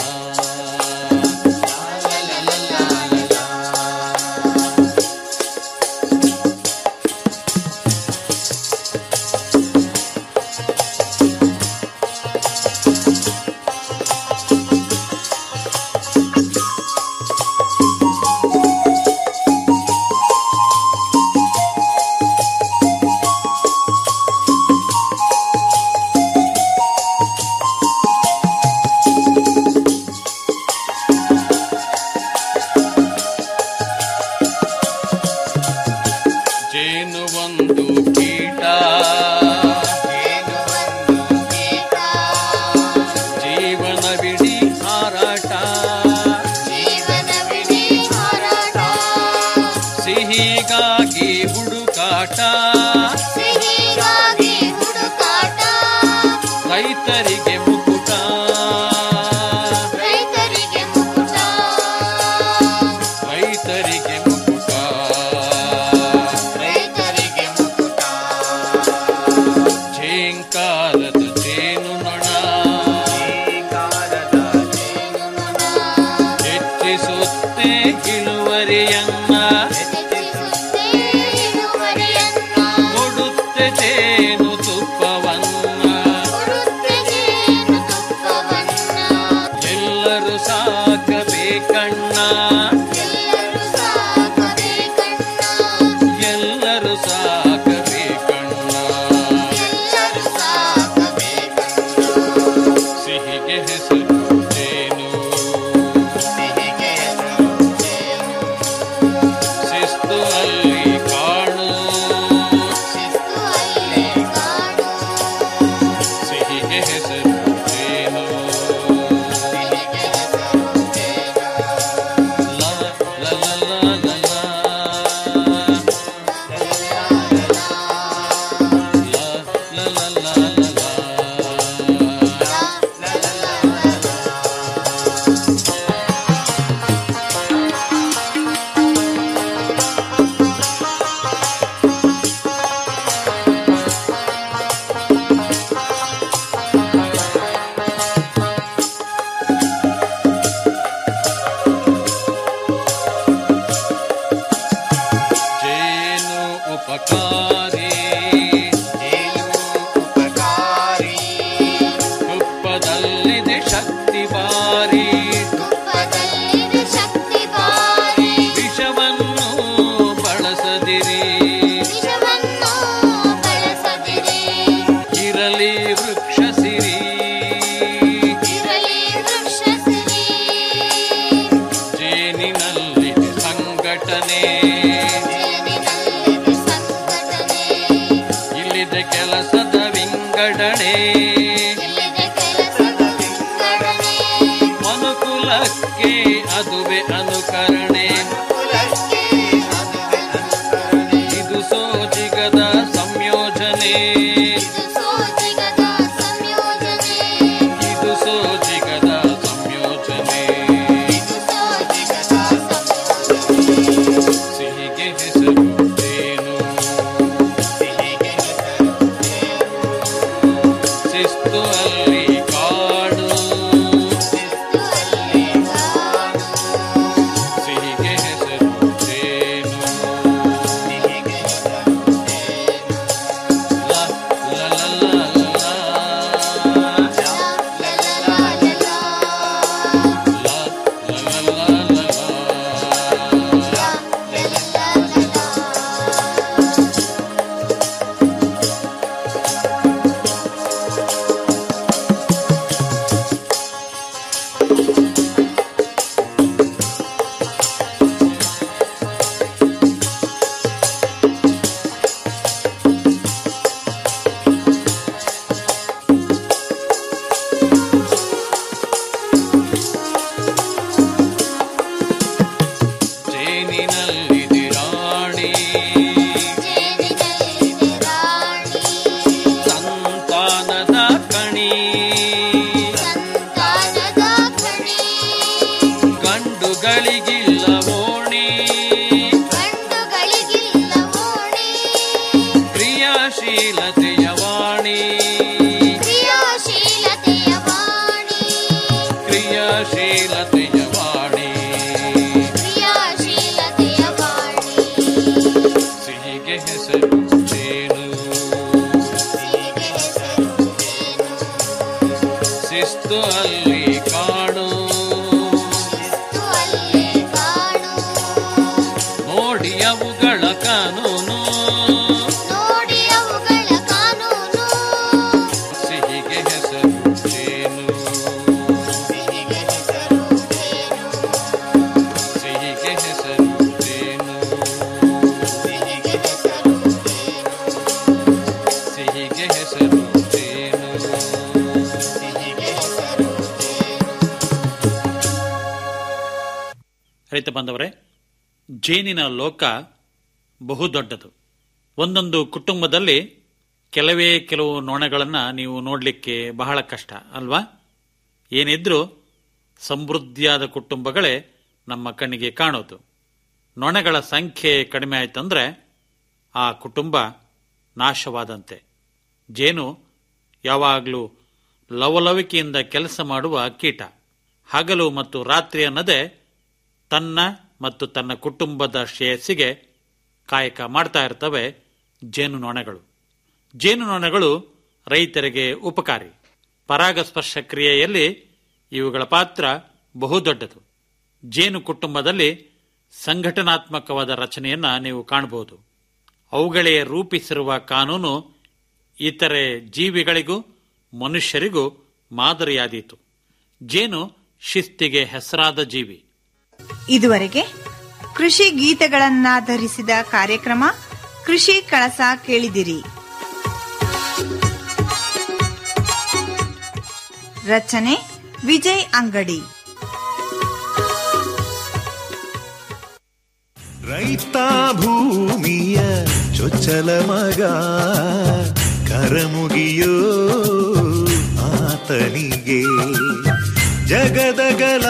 ಜೇನು ಒಂದು ಕೀಟ ಜೀವನವಿಡೀ ಹಾರಾಟ ಸಿಹಿಗಾಗಿ ಹುಡುಕಾಟ ರೈತರಿಗೆ ಮುಕುಟ ರೈತರಿಗೆ ಮುಕುಟ ಝೇಂಕಾರದ ಜೇನು ನೊಣ ಹೆಚ್ಚಿಸುತ್ತೆ ಇಳುವರಿಯನ್ನ ಕೊಡುತ್ತೆ ಜೇನು ತುಪ್ಪವನ್ನ ಎಲ್ಲರೂ ಸಾಕಬೇಕಣ್ಣ ಎಲ್ಲರೂ ಸಾಕಬೇಕಣ್ಣ ಎಲ್ಲಿದೆ ಕೆಲಸದ ವಿಂಗಡಣೆ ಮನುಕುಲಕ್ಕೆ ಅದುವೆ ಅನುಕರಣೆ ಇದು ಸೋಜಿಗದ ಸಂಯೋಜನೆ ಇದು ಸೋಜಿಗದ ಸಂಯೋಜನೆ ಸಿಹಿಗೆ ಹೆಸರು ಏನು ಶಿಸ್ತು ಅಲ್ಲಿ ಕಾಡು ಸಿಹಿಗೆ ಹೆಸರು ಏನು ಲ ಲ ಲ ಲ ಲ. ಜೇನಿನಲ್ಲಿದೆ ರಾಣಿ ಸಂತಾನದ ಕಣಿ ಗಂಡುಗಳಿಗಿಲ್ಲ ಓಣಿ ಕ್ರಿಯಾಶೀಲತೆಯ ವಾಣಿ ಕ್ರಿಯಾಶೀಲತೆಯ ವಾಣಿ ಸಿಹಿಗೆ ಹೆಸರು ಜೇನು ಶಿಸ್ತು ಅಲ್ಲಿ ಕಾಣು ನೋಡಿ ಅವುಗಳ ಕಾನೂನು ಸಿಹಿಗೆ ಹೆಸರು ಜೇನು ಸಿಹಿಗೆ ಹೆಸರು ಜೇನು ಸಿಹಿಗೆ ಹೆಸರು ಜೇನು ರೈತ ಬಾಂಧವರೇ ಜೇನಿನ ಲೋಕ ಬಹುದೊಡ್ಡದು ಒಂದೊಂದು ಕುಟುಂಬದಲ್ಲಿ ಕೆಲವೇ ಕೆಲವು ನೊಣಗಳನ್ನು ನೀವು ನೋಡಲಿಕ್ಕೆ ಬಹಳ ಕಷ್ಟ ಅಲ್ವಾ ಏನಿದ್ರೂ ಸಮೃದ್ಧಿಯಾದ ಕುಟುಂಬಗಳೇ ನಮ್ಮ ಕಣ್ಣಿಗೆ ಕಾಣೋದು ನೊಣಗಳ ಸಂಖ್ಯೆ ಕಡಿಮೆ ಆಯ್ತಂದ್ರೆ ಆ ಕುಟುಂಬ ನಾಶವಾದಂತೆ ಜೇನು ಯಾವಾಗಲೂ ಲವಲವಿಕೆಯಿಂದ ಕೆಲಸ ಮಾಡುವ ಕೀಟ ಹಗಲು ಮತ್ತು ರಾತ್ರಿ ಅನ್ನದೇ ತನ್ನ ಮತ್ತು ತನ್ನ ಕುಟುಂಬದ ಶ್ರೇಯಸ್ಸಿಗೆ ಕಾಯಕ ಮಾಡ್ತಾ ಇರ್ತವೆ ಜೇನುನೊಣಗಳು ಜೇನುನೊಣಗಳು ರೈತರಿಗೆ ಉಪಕಾರಿ ಪರಾಗಸ್ಪರ್ಶ ಕ್ರಿಯೆಯಲ್ಲಿ ಇವುಗಳ ಪಾತ್ರ ಬಹುದೊಡ್ಡದು ಜೇನು ಕುಟುಂಬದಲ್ಲಿ ಸಂಘಟನಾತ್ಮಕವಾದ ರಚನೆಯನ್ನ ನೀವು ಕಾಣಬಹುದು ಅವುಗಳೇ ರೂಪಿಸಿರುವ ಕಾನೂನು ಇತರೆ ಜೀವಿಗಳಿಗೂ ಮನುಷ್ಯರಿಗೂ ಮಾದರಿಯಾದೀತು ಜೇನು ಶಿಸ್ತಿಗೆ ಹೆಸರಾದ ಜೀವಿ ಇದುವರೆಗೆ ಕೃಷಿ ಗೀತೆಗಳನ್ನಾಧರಿಸಿದ ಕಾರ್ಯಕ್ರಮ ಕೃಷಿ ಕಳಸ ಕೇಳಿದಿರಿ ರಚನೆ ವಿಜಯ್ ಅಂಗಡಿ ರೈತ ಭೂಮಿಯ ಚೊಚ್ಚಲ ಮಗ ಕರಮುಗಿಯೋ ಆತನಿಗೆ ಜಗದಗಲ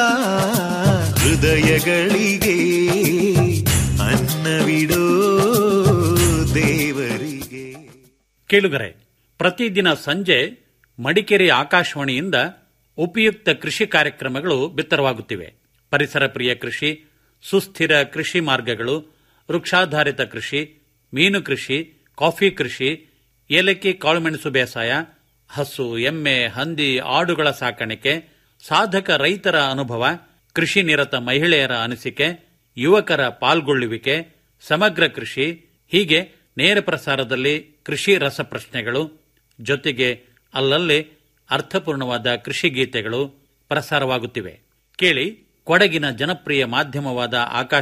ಹೃದಯಗಳಿಗೆ ಅನ್ನವಿಡೋ ದೇವರಿಗೆ ಕೇಳುಗರೆ ಪ್ರತಿದಿನ ಸಂಜೆ ಮಡಿಕೇರಿ ಆಕಾಶವಾಣಿಯಿಂದ ಉಪಯುಕ್ತ ಕೃಷಿ ಕಾರ್ಯಕ್ರಮಗಳು ಬಿತ್ತರವಾಗುತ್ತಿವೆ ಪರಿಸರ ಪ್ರಿಯ ಕೃಷಿ ಸುಸ್ಥಿರ ಕೃಷಿ ಮಾರ್ಗಗಳು ವೃಕ್ಷಾಧಾರಿತ ಕೃಷಿ ಮೀನು ಕೃಷಿ ಕಾಫಿ ಕೃಷಿ ಏಲಕ್ಕಿ ಕಾಳುಮೆಣಸು ಬೇಸಾಯ ಹಸು ಎಮ್ಮೆ ಹಂದಿ ಆಡುಗಳ ಸಾಕಾಣಿಕೆ ಸಾಧಕ ರೈತರ ಅನುಭವ ಕೃಷಿ ನಿರತ ಮಹಿಳೆಯರ ಅನಿಸಿಕೆ ಯುವಕರ ಪಾಲ್ಗೊಳ್ಳುವಿಕೆ ಸಮಗ್ರ ಕೃಷಿ ಹೀಗೆ ನೇರ ಪ್ರಸಾರದಲ್ಲಿ ಕೃಷಿ ರಸಪ್ರಶ್ನೆಗಳು ಜೊತೆಗೆ ಅಲ್ಲಲ್ಲಿ ಅರ್ಥಪೂರ್ಣವಾದ ಕೃಷಿ ಗೀತೆಗಳು ಪ್ರಸಾರವಾಗುತ್ತಿವೆ ಕೇಳಿ ಕೊಡಗಿನ ಜನಪ್ರಿಯ ಮಾಧ್ಯಮವಾದ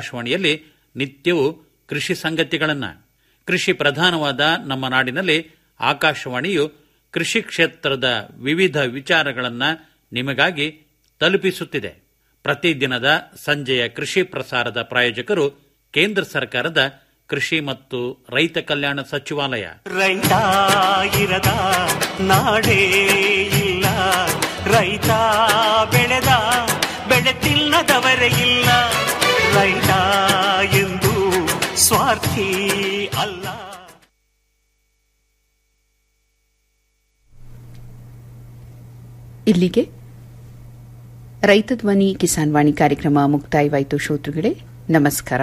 ಆಕಾಶವಾಣಿಯಲ್ಲಿ ನಿತ್ಯವೂ ಕೃಷಿ ಸಂಗತಿಗಳನ್ನ ಕೃಷಿ ಪ್ರಧಾನವಾದ ನಮ್ಮ ನಾಡಿನಲ್ಲಿ ಆಕಾಶವಾಣಿಯು ಕೃಷಿ ಕ್ಷೇತ್ರದ ವಿವಿಧ ವಿಚಾರಗಳನ್ನು ನಿಮಗಾಗಿ ತಲುಪಿಸುತ್ತಿದೆ ಪ್ರತಿದಿನದ ಸಂಜೆಯ ಕೃಷಿ ಪ್ರಸಾರದ ಪ್ರಾಯೋಜಕರು ಕೇಂದ್ರ ಸರ್ಕಾರದ ಕೃಷಿ ಮತ್ತು ರೈತ ಕಲ್ಯಾಣ ಸಚಿವಾಲಯ ರೈತ ಇರದ ನಾಡೇ ಇಲ್ಲ ರೈತ ಬೆಳೆದ ಬೆಳೆ ತಿನ್ನದವರೇ ಇಲ್ಲ ರೈತ ಎಂದು ಸ್ವಾರ್ಥಿ ಅಲ್ಲ ಇಲ್ಲಿಗೆ ರೈತ ಧ್ವನಿ ಕಿಸಾನ್ ವಾಣಿ ಕಾರ್ಯಕ್ರಮ ಮುಕ್ತಾಯವಾಯಿತು ಶ್ರೋತೃಗಳೇ ನಮಸ್ಕಾರ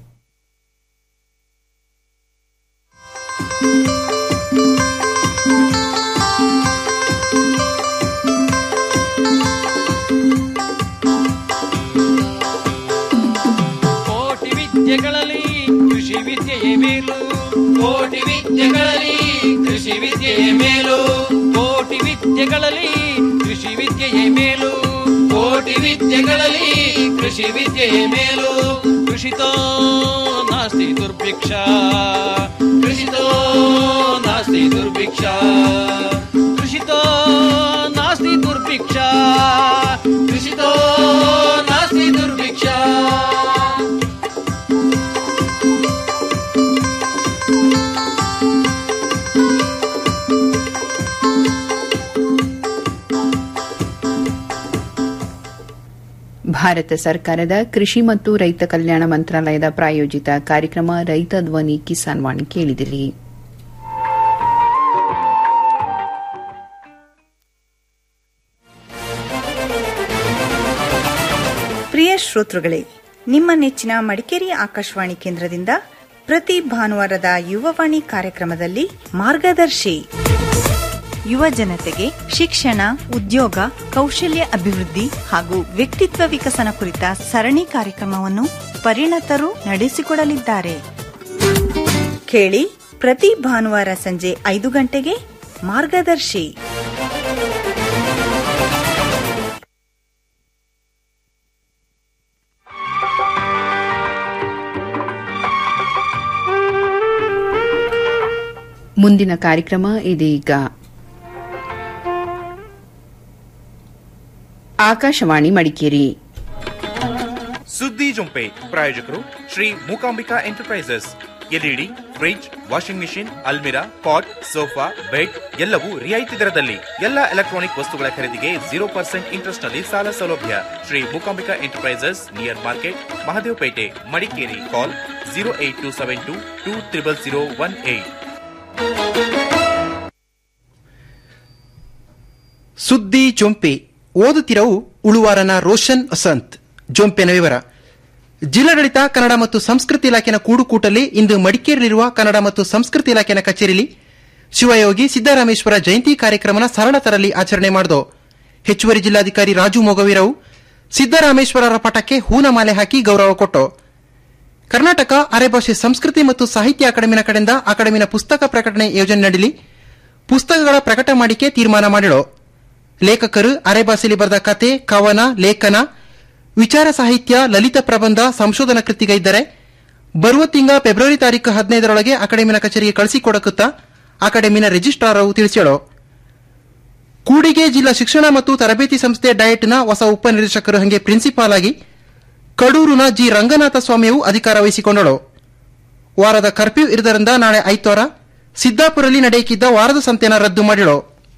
ಕೋಟಿ ವಿದ್ಯೆಗಳಲ್ಲಿ ಕೃಷಿ ವಿದ್ಯೆಯೇ ಮೇಲು ಕೋಟಿ ವಿದ್ಯೆಗಳಲ್ಲಿ ಕೃಷಿ ವಿದ್ಯೆಯೇ ಮೇಲು ಕೋಟಿ ವಿದ್ಯೆಗಳಲ್ಲಿ ಕೃಷಿ ವಿದ್ಯೆಯೇ ಮೇಲು ಕೋಟಿ ವಿದ್ಯೆಗಳಲ್ಲಿ ಕೃಷಿ ವಿದ್ಯೆಯೇ ಮೇಲು ಕೃಷಿತೋ ನಾಸ್ತಿ ದುರ್ಭಿಕ್ಷ ಕೃಷಿತೋ ನಾಸ್ತಿ ದುರ್ಭಿಕ್ಷ ಕೃಷಿತೋ ನಾಸ್ತಿ ದುರ್ಭಿಕ್ಷ ಕೃಷಿತೋ ನಾಸ್ತಿ ದುರ್ಭಿಕ್ಷ ಭಾರತ ಸರ್ಕಾರದ ಕೃಷಿ ಮತ್ತು ರೈತ ಕಲ್ಯಾಣ ಮಂತ್ರಾಲಯದ ಪ್ರಾಯೋಜಿತ ಕಾರ್ಯಕ್ರಮ ರೈತ ಧ್ವನಿ ಕಿಸಾನ್ ವಾಣಿ ಕೇಳಿದಿರಿ ಪ್ರಿಯ ಶ್ರೋತೃಗಳೇ ನಿಮ್ಮ ನೆಚ್ಚಿನ ಮಡಿಕೇರಿ ಆಕಾಶವಾಣಿ ಕೇಂದ್ರದಿಂದ ಪ್ರತಿ ಭಾನುವಾರದ ಯುವವಾಣಿ ಕಾರ್ಯಕ್ರಮದಲ್ಲಿ ಮಾರ್ಗದರ್ಶಿ ಯುವ ಜನತೆಗೆ ಶಿಕ್ಷಣ ಉದ್ಯೋಗ ಕೌಶಲ್ಯ ಅಭಿವೃದ್ಧಿ ಹಾಗೂ ವ್ಯಕ್ತಿತ್ವ ವಿಕಸನ ಕುರಿತ ಸರಣಿ ಕಾರ್ಯಕ್ರಮವನ್ನು ಪರಿಣತರು ನಡೆಸಿಕೊಡಲಿದ್ದಾರೆ ಕೇಳಿ ಪ್ರತಿ ಭಾನುವಾರ ಸಂಜೆ ಐದು ಗಂಟೆಗೆ ಮಾರ್ಗದರ್ಶಿ ಮುಂದಿನ ಕಾರ್ಯಕ್ರಮ ಇದೀಗ ಆಕಾಶವಾಣಿ ಮಡಿಕೇರಿ ಸುದ್ದಿ ಜೊಂಪೆ ಪ್ರಾಯೋಜಕರು Shri Mookambika enterprises LED fridge washing machine ಅಲ್ಮಿರಾ ಪಾಟ್ ಸೋಫಾ ಬೆಡ್ ಎಲ್ಲವೂ ರಿಯಾಯಿತಿ ದರದಲ್ಲಿ ಎಲ್ಲ ಎಲೆಕ್ಟ್ರಾನಿಕ್ ವಸ್ತುಗಳ ಖರೀದಿಗೆ ಜೀರೋ ಪರ್ಸೆಂಟ್ ಇಂಟ್ರೆಸ್ಟ್ ನಲ್ಲಿ ಸಾಲ ಸೌಲಭ್ಯ Shri Mookambika enterprises near market Mahadevapete Madikeri call zero eight two seven two two triple zero one eight ಸುದ್ದಿ ಜೊಂಪೆ ಓದುತ್ತಿರವು ಉಳುವಾರನ ರೋಷನ್ ವಸಂತ್ ಜೊಂಪೆನ ವಿವರ ಜಿಲ್ಲಾಡಳಿತ ಕನ್ನಡ ಮತ್ತು ಸಂಸ್ಕೃತಿ ಇಲಾಖೆನ ಕೂಡುಕೂಟಲ್ಲಿ ಇಂದು ಮಡಿಕೇರಿಯಲ್ಲಿರುವ ಕನ್ನಡ ಮತ್ತು ಸಂಸ್ಕೃತಿ ಇಲಾಖೆನ ಕಚೇರಿಯಲ್ಲಿ ಶಿವಯೋಗಿ ಸಿದ್ದರಾಮೇಶ್ವರ ಜಯಂತಿ ಕಾರ್ಯಕ್ರಮನ ಸರಳ ತರಲ್ಲಿ ಆಚರಣೆ ಮಾಡಿದೋ ಹೆಚ್ಚುವರಿ ಜಿಲ್ಲಾಧಿಕಾರಿ ರಾಜು ಮೊಗವೀರವು ಸಿದ್ದರಾಮೇಶ್ವರರ ಪಟಕ್ಕೆ ಹೂನಮಾಲೆ ಹಾಕಿ ಗೌರವ ಕೊಟ್ಟೋ ಕರ್ನಾಟಕ ಅರೆಭಾಷೆ ಸಂಸ್ಕೃತಿ ಮತ್ತು ಸಾಹಿತ್ಯ ಅಕಾಡೆಮಿನ ಕಡೆಯಿಂದ ಅಕಾಡೆಮಿನ ಪುಸ್ತಕ ಪ್ರಕಟಣೆ ಯೋಜನೆ ನಡಿಲಿ ಪುಸ್ತಕಗಳ ಪ್ರಕಟ ಮಾಡಿಕೆ ತೀರ್ಮಾನ ಮಾಡಿರೋ ಲೇಖಕರು ಅರೆಭಾಷೆಯಲ್ಲಿ ಬರೆದ ಕತೆ ಕವನ ಲೇಖನ ವಿಚಾರ ಸಾಹಿತ್ಯ ಲಲಿತ ಪ್ರಬಂಧ ಸಂಶೋಧನಾ ಕೃತಿಗೆ ಬರುವ ತಿಂಗ ಫೆಬ್ರವರಿ ತಾರೀಕು ಹದಿನೈದರೊಳಗೆ ಅಕಾಡೆಮಿನ ಕಚೇರಿಗೆ ಕಳಿಸಿಕೊಡಕುತ್ತಾ ಅಕಾಡೆಮಿನ ರಿಜಿಸ್ಟ್ರಾರ್ ಅವರು ತಿಳಿಸ್ಯಾಳೋ ಕೂಡಿಗೆ ಜಿಲ್ಲಾ ಶಿಕ್ಷಣ ಮತ್ತು ತರಬೇತಿ ಸಂಸ್ಥೆ ಡಯಟ್ನ ಹೊಸ ಉಪನಿರ್ದೇಶಕರು ಹಂಗೆ ಪ್ರಿನ್ಸಿಪಾಲ್ ಆಗಿ ಕಡೂರಿನ ಜಿ ರಂಗನಾಥ ಸ್ವಾಮಿಯು ಅಧಿಕಾರ ವಹಿಸಿಕೊಂಡಳು ವಾರದ ಕರ್ಫ್ಯೂ ಇರುವುದರಿಂದ ನಾಳೆ ಐತವಾರ ಸಿದ್ದಾಪುರಲ್ಲಿ ನಡೆಯಕಿದ್ದ ವಾರದ ಸಂತೆನ ರದ್ದು ಮಾಡಿಳು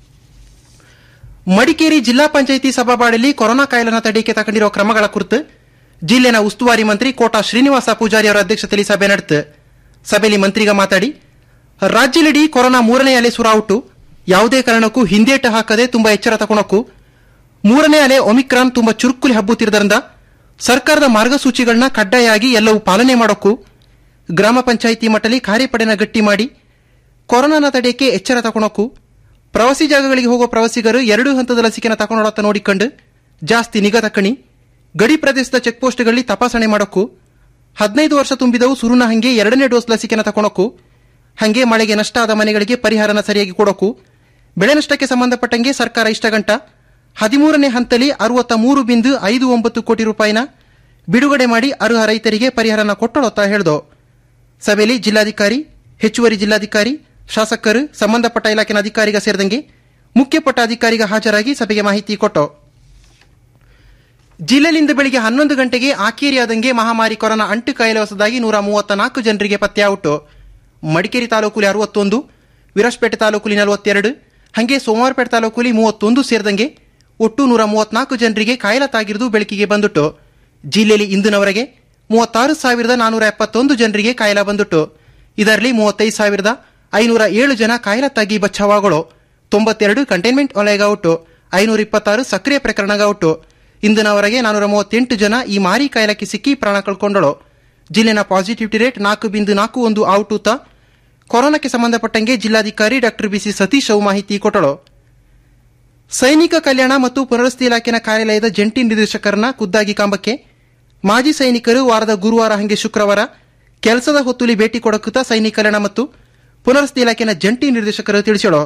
ಮಡಿಕೇರಿ ಜಿಲ್ಲಾ ಪಂಚಾಯಿತಿ ಸಭಾಬಾಡಲಿ ಕೊರೋನಾ ಕಾಯಿಲೆನ ತಡೆಯಕ್ಕೆ ತಗೊಂಡಿರುವ ಕ್ರಮಗಳ ಕುರಿತು ಜಿಲ್ಲೆನ ಉಸ್ತುವಾರಿ ಮಂತ್ರಿ ಕೋಟಾ ಶ್ರೀನಿವಾಸ ಪೂಜಾರಿ ಅವರ ಅಧ್ಯಕ್ಷತೆಯಲ್ಲಿ ಸಭೆ ನಡೆತು ಸಭೆಯಲ್ಲಿ ಮಂತ್ರಿಗ ಮಾತಾಡಿ ರಾಜ್ಯದಲ್ಲಿಡೀ ಕೊರೋನಾ ಮೂರನೇ ಅಲೆ ಸುರಾವುಟು ಯಾವುದೇ ಕಾರಣಕ್ಕೂ ಹಿಂದೇಟ ಹಾಕದೆ ತುಂಬಾ ಎಚ್ಚರ ತಗೊಳಕ್ಕೂ ಮೂರನೇ ಅಲೆ ಒಮಿಕ್ರಾನ್ ತುಂಬಾ ಚುರುಕುಲಿ ಹಬ್ಬುತ್ತಿರುವುದರಿಂದ ಸರ್ಕಾರದ ಮಾರ್ಗಸೂಚಿಗಳನ್ನ ಕಡ್ಡಾಯವಾಗಿ ಎಲ್ಲವೂ ಪಾಲನೆ ಮಾಡೋಕ್ಕೂ ಗ್ರಾಮ ಪಂಚಾಯಿತಿ ಮಟ್ಟದಲ್ಲಿ ಕಾರ್ಯಪಡೆನ ಗಟ್ಟಿ ಮಾಡಿ ಕೊರೋನಾನ ತಡೆಯಕ್ಕೆ ಎಚ್ಚರ ತಗೊಳಕ್ಕೂ ಪ್ರವಾಸಿ ಜಾಗಗಳಿಗೆ ಹೋಗೋ ಪ್ರವಾಸಿಗರು ಎರಡು ಹಂತದ ಲಸಿಕೆನ ತಗೊಂಡೋಡತ್ತ ನೋಡಿಕೊಂಡು ಜಾಸ್ತಿ ನಿಗಾ ತಕ್ಕಣಿ ಗಡಿ ಪ್ರದೇಶದ ಚೆಕ್ ಪೋಸ್ಟ್ಗಳಲ್ಲಿ ತಪಾಸಣೆ ಮಾಡೋಕ್ಕೂ ಹದಿನೈದು ವರ್ಷ ತುಂಬಿದವು ಸುರುನ ಹಂಗೆ ಎರಡನೇ ಡೋಸ್ ಲಸಿಕೆನ ತಗೊಳಕ್ಕೂ ಹಂಗೆ ಮಳೆಗೆ ನಷ್ಟ ಆದ ಮನೆಗಳಿಗೆ ಪರಿಹಾರನ ಸರಿಯಾಗಿ ಕೊಡೋಕು ಬೆಳೆ ನಷ್ಟಕ್ಕೆ ಸಂಬಂಧಪಟ್ಟಂಗೆ ಸರ್ಕಾರ ಇಷ್ಟ ಗಂಟ ಹದಿಮೂರನೇ ಹಂತಲಿ ಅರವತ್ತ ಮೂರು ಬಿಂದು ಐದು ಒಂಬತ್ತು ಕೋಟಿ ರೂಪಾಯಿನ ಬಿಡುಗಡೆ ಮಾಡಿ ಅರ್ಹ ರೈತರಿಗೆ ಪರಿಹಾರನ ಕೊಟ್ಟಳೋತ್ತ ಹೇಳ್ದೋ ಸಭೆಯಲ್ಲಿ ಜಿಲ್ಲಾಧಿಕಾರಿ ಹೆಚ್ಚುವರಿ ಜಿಲ್ಲಾಧಿಕಾರಿ ಶಾಸಕರು ಸಂಬಂಧಪಟ್ಟ ಇಲಾಖೆನ ಅಧಿಕಾರಿಗ ಸೇರಿದಂಗೆ ಮುಖ್ಯಪಟ್ಟ ಅಧಿಕಾರಿಗ ಹಾಜರಾಗಿ ಸಭೆಗೆ ಮಾಹಿತಿ ಕೊಟ್ಟು ಜಿಲ್ಲೆಯಲ್ಲಿಂದು ಬೆಳಿಗ್ಗೆ ಹನ್ನೊಂದು ಗಂಟೆಗೆ ಆಕೇರಿಯಾದಂಗೆ ಮಹಾಮಾರಿ ಕೊರೋನಾ ಅಂಟು ಕಾಯಿಲೆ ಹೊಸದಾಗಿ ನೂರ ಮೂವತ್ತ ನಾಲ್ಕು ಜನರಿಗೆ ಪತ್ತೆಯಾವುಟು ಮಡಿಕೇರಿ ತಾಲೂಕುಲಿ ಅರವತ್ತೊಂದು ವಿರಾಜಪೇಟೆ ತಾಲೂಕುಲಿ ನಲವತ್ತೆರಡು ಹಾಗೆ ಸೋಮವಾರಪೇಟೆ ತಾಲೂಕುಲಿ ಮೂವತ್ತೊಂದು ಸೇರಿದಂಗೆ ಒಟ್ಟು ನೂರ ಮೂವತ್ನಾಲ್ಕು ಜನರಿಗೆ ಕಾಯಿಲೆ ತಾಗಿರುವುದು ಬೆಳಕಿಗೆ ಬಂದುಟ್ಟು ಜಿಲ್ಲೆಯಲ್ಲಿ ಇಂದಿನವರೆಗೆ ಮೂವತ್ತಾರು ಸಾವಿರದ ನಾನೂರ ಎಪ್ಪತ್ತೊಂದು ಜನರಿಗೆ ಕಾಯಿಲೆ ಬಂದುಟ್ಟು ಇದರಲ್ಲಿ ಮೂವತ್ತೈದು ಸಾವಿರದ ಐನೂರ ಏಳು ಜನ ಕಾಯಿಲೆ ತಾಗಿ ಬಚಾವಾಗಳು ತೊಂಬತ್ತೆರಡು ಕಂಟೈನ್ಮೆಂಟ್ ವಲಯಗಾವುಟ್ಟು ಐನೂರ ಇಪ್ಪತ್ತಾರು ಸಕ್ರಿಯ ಪ್ರಕರಣಗಾವುಟ್ಟು ಇಂದಿನವರೆಗೆ ನಾನೂರ ಮೂವತ್ತೆಂಟು ಜನ ಈ ಮಾರಿ ಕಾಯಿಲೆಗೆ ಸಿಕ್ಕಿ ಪ್ರಾಣ ಕಳ್ಕೊಂಡಳು ಜಿಲ್ಲೆನ ಪಾಸಿಟಿವಿಟಿ ರೇಟ್ ನಾಲ್ಕು ಬಿಂದು ನಾಲ್ಕು ಒಂದು ಔಟೂತ ಕೊರೋನಾಕ್ಕೆ ಸಂಬಂಧಪಟ್ಟಂಗೆ ಜಿಲ್ಲಾಧಿಕಾರಿ ಡಾಕ್ಟರ್ ಬಿಸಿ ಸತೀಶ್ ಅವು ಮಾಹಿತಿ ಕೊಟ್ಟಳು ಸೈನಿಕ ಕಲ್ಯಾಣ ಮತ್ತು ಪುನರ್ವಸತಿ ಇಲಾಖೆನ ಕಾರ್ಯಾಲಯದ ಜಂಟಿ ನಿರ್ದೇಶಕರನ್ನ ಖುದ್ದಾಗಿ ಕಾಂಬಕ್ಕೆ ಮಾಜಿ ಸೈನಿಕರು ವಾರದ ಗುರುವಾರ ಹಂಗೆ ಶುಕ್ರವಾರ ಕೆಲಸದ ಹೊತ್ತುಲಿ ಭೇಟಿ ಕೊಡಕುತ್ತ ಸೈನಿಕ ಕಲ್ಯಾಣ ಮತ್ತು ಪುನರ್ವಸತಿ ಇಲಾಖೆನ ಜಂಟಿ ನಿರ್ದೇಶಕರು ತಿಳಿಸಳು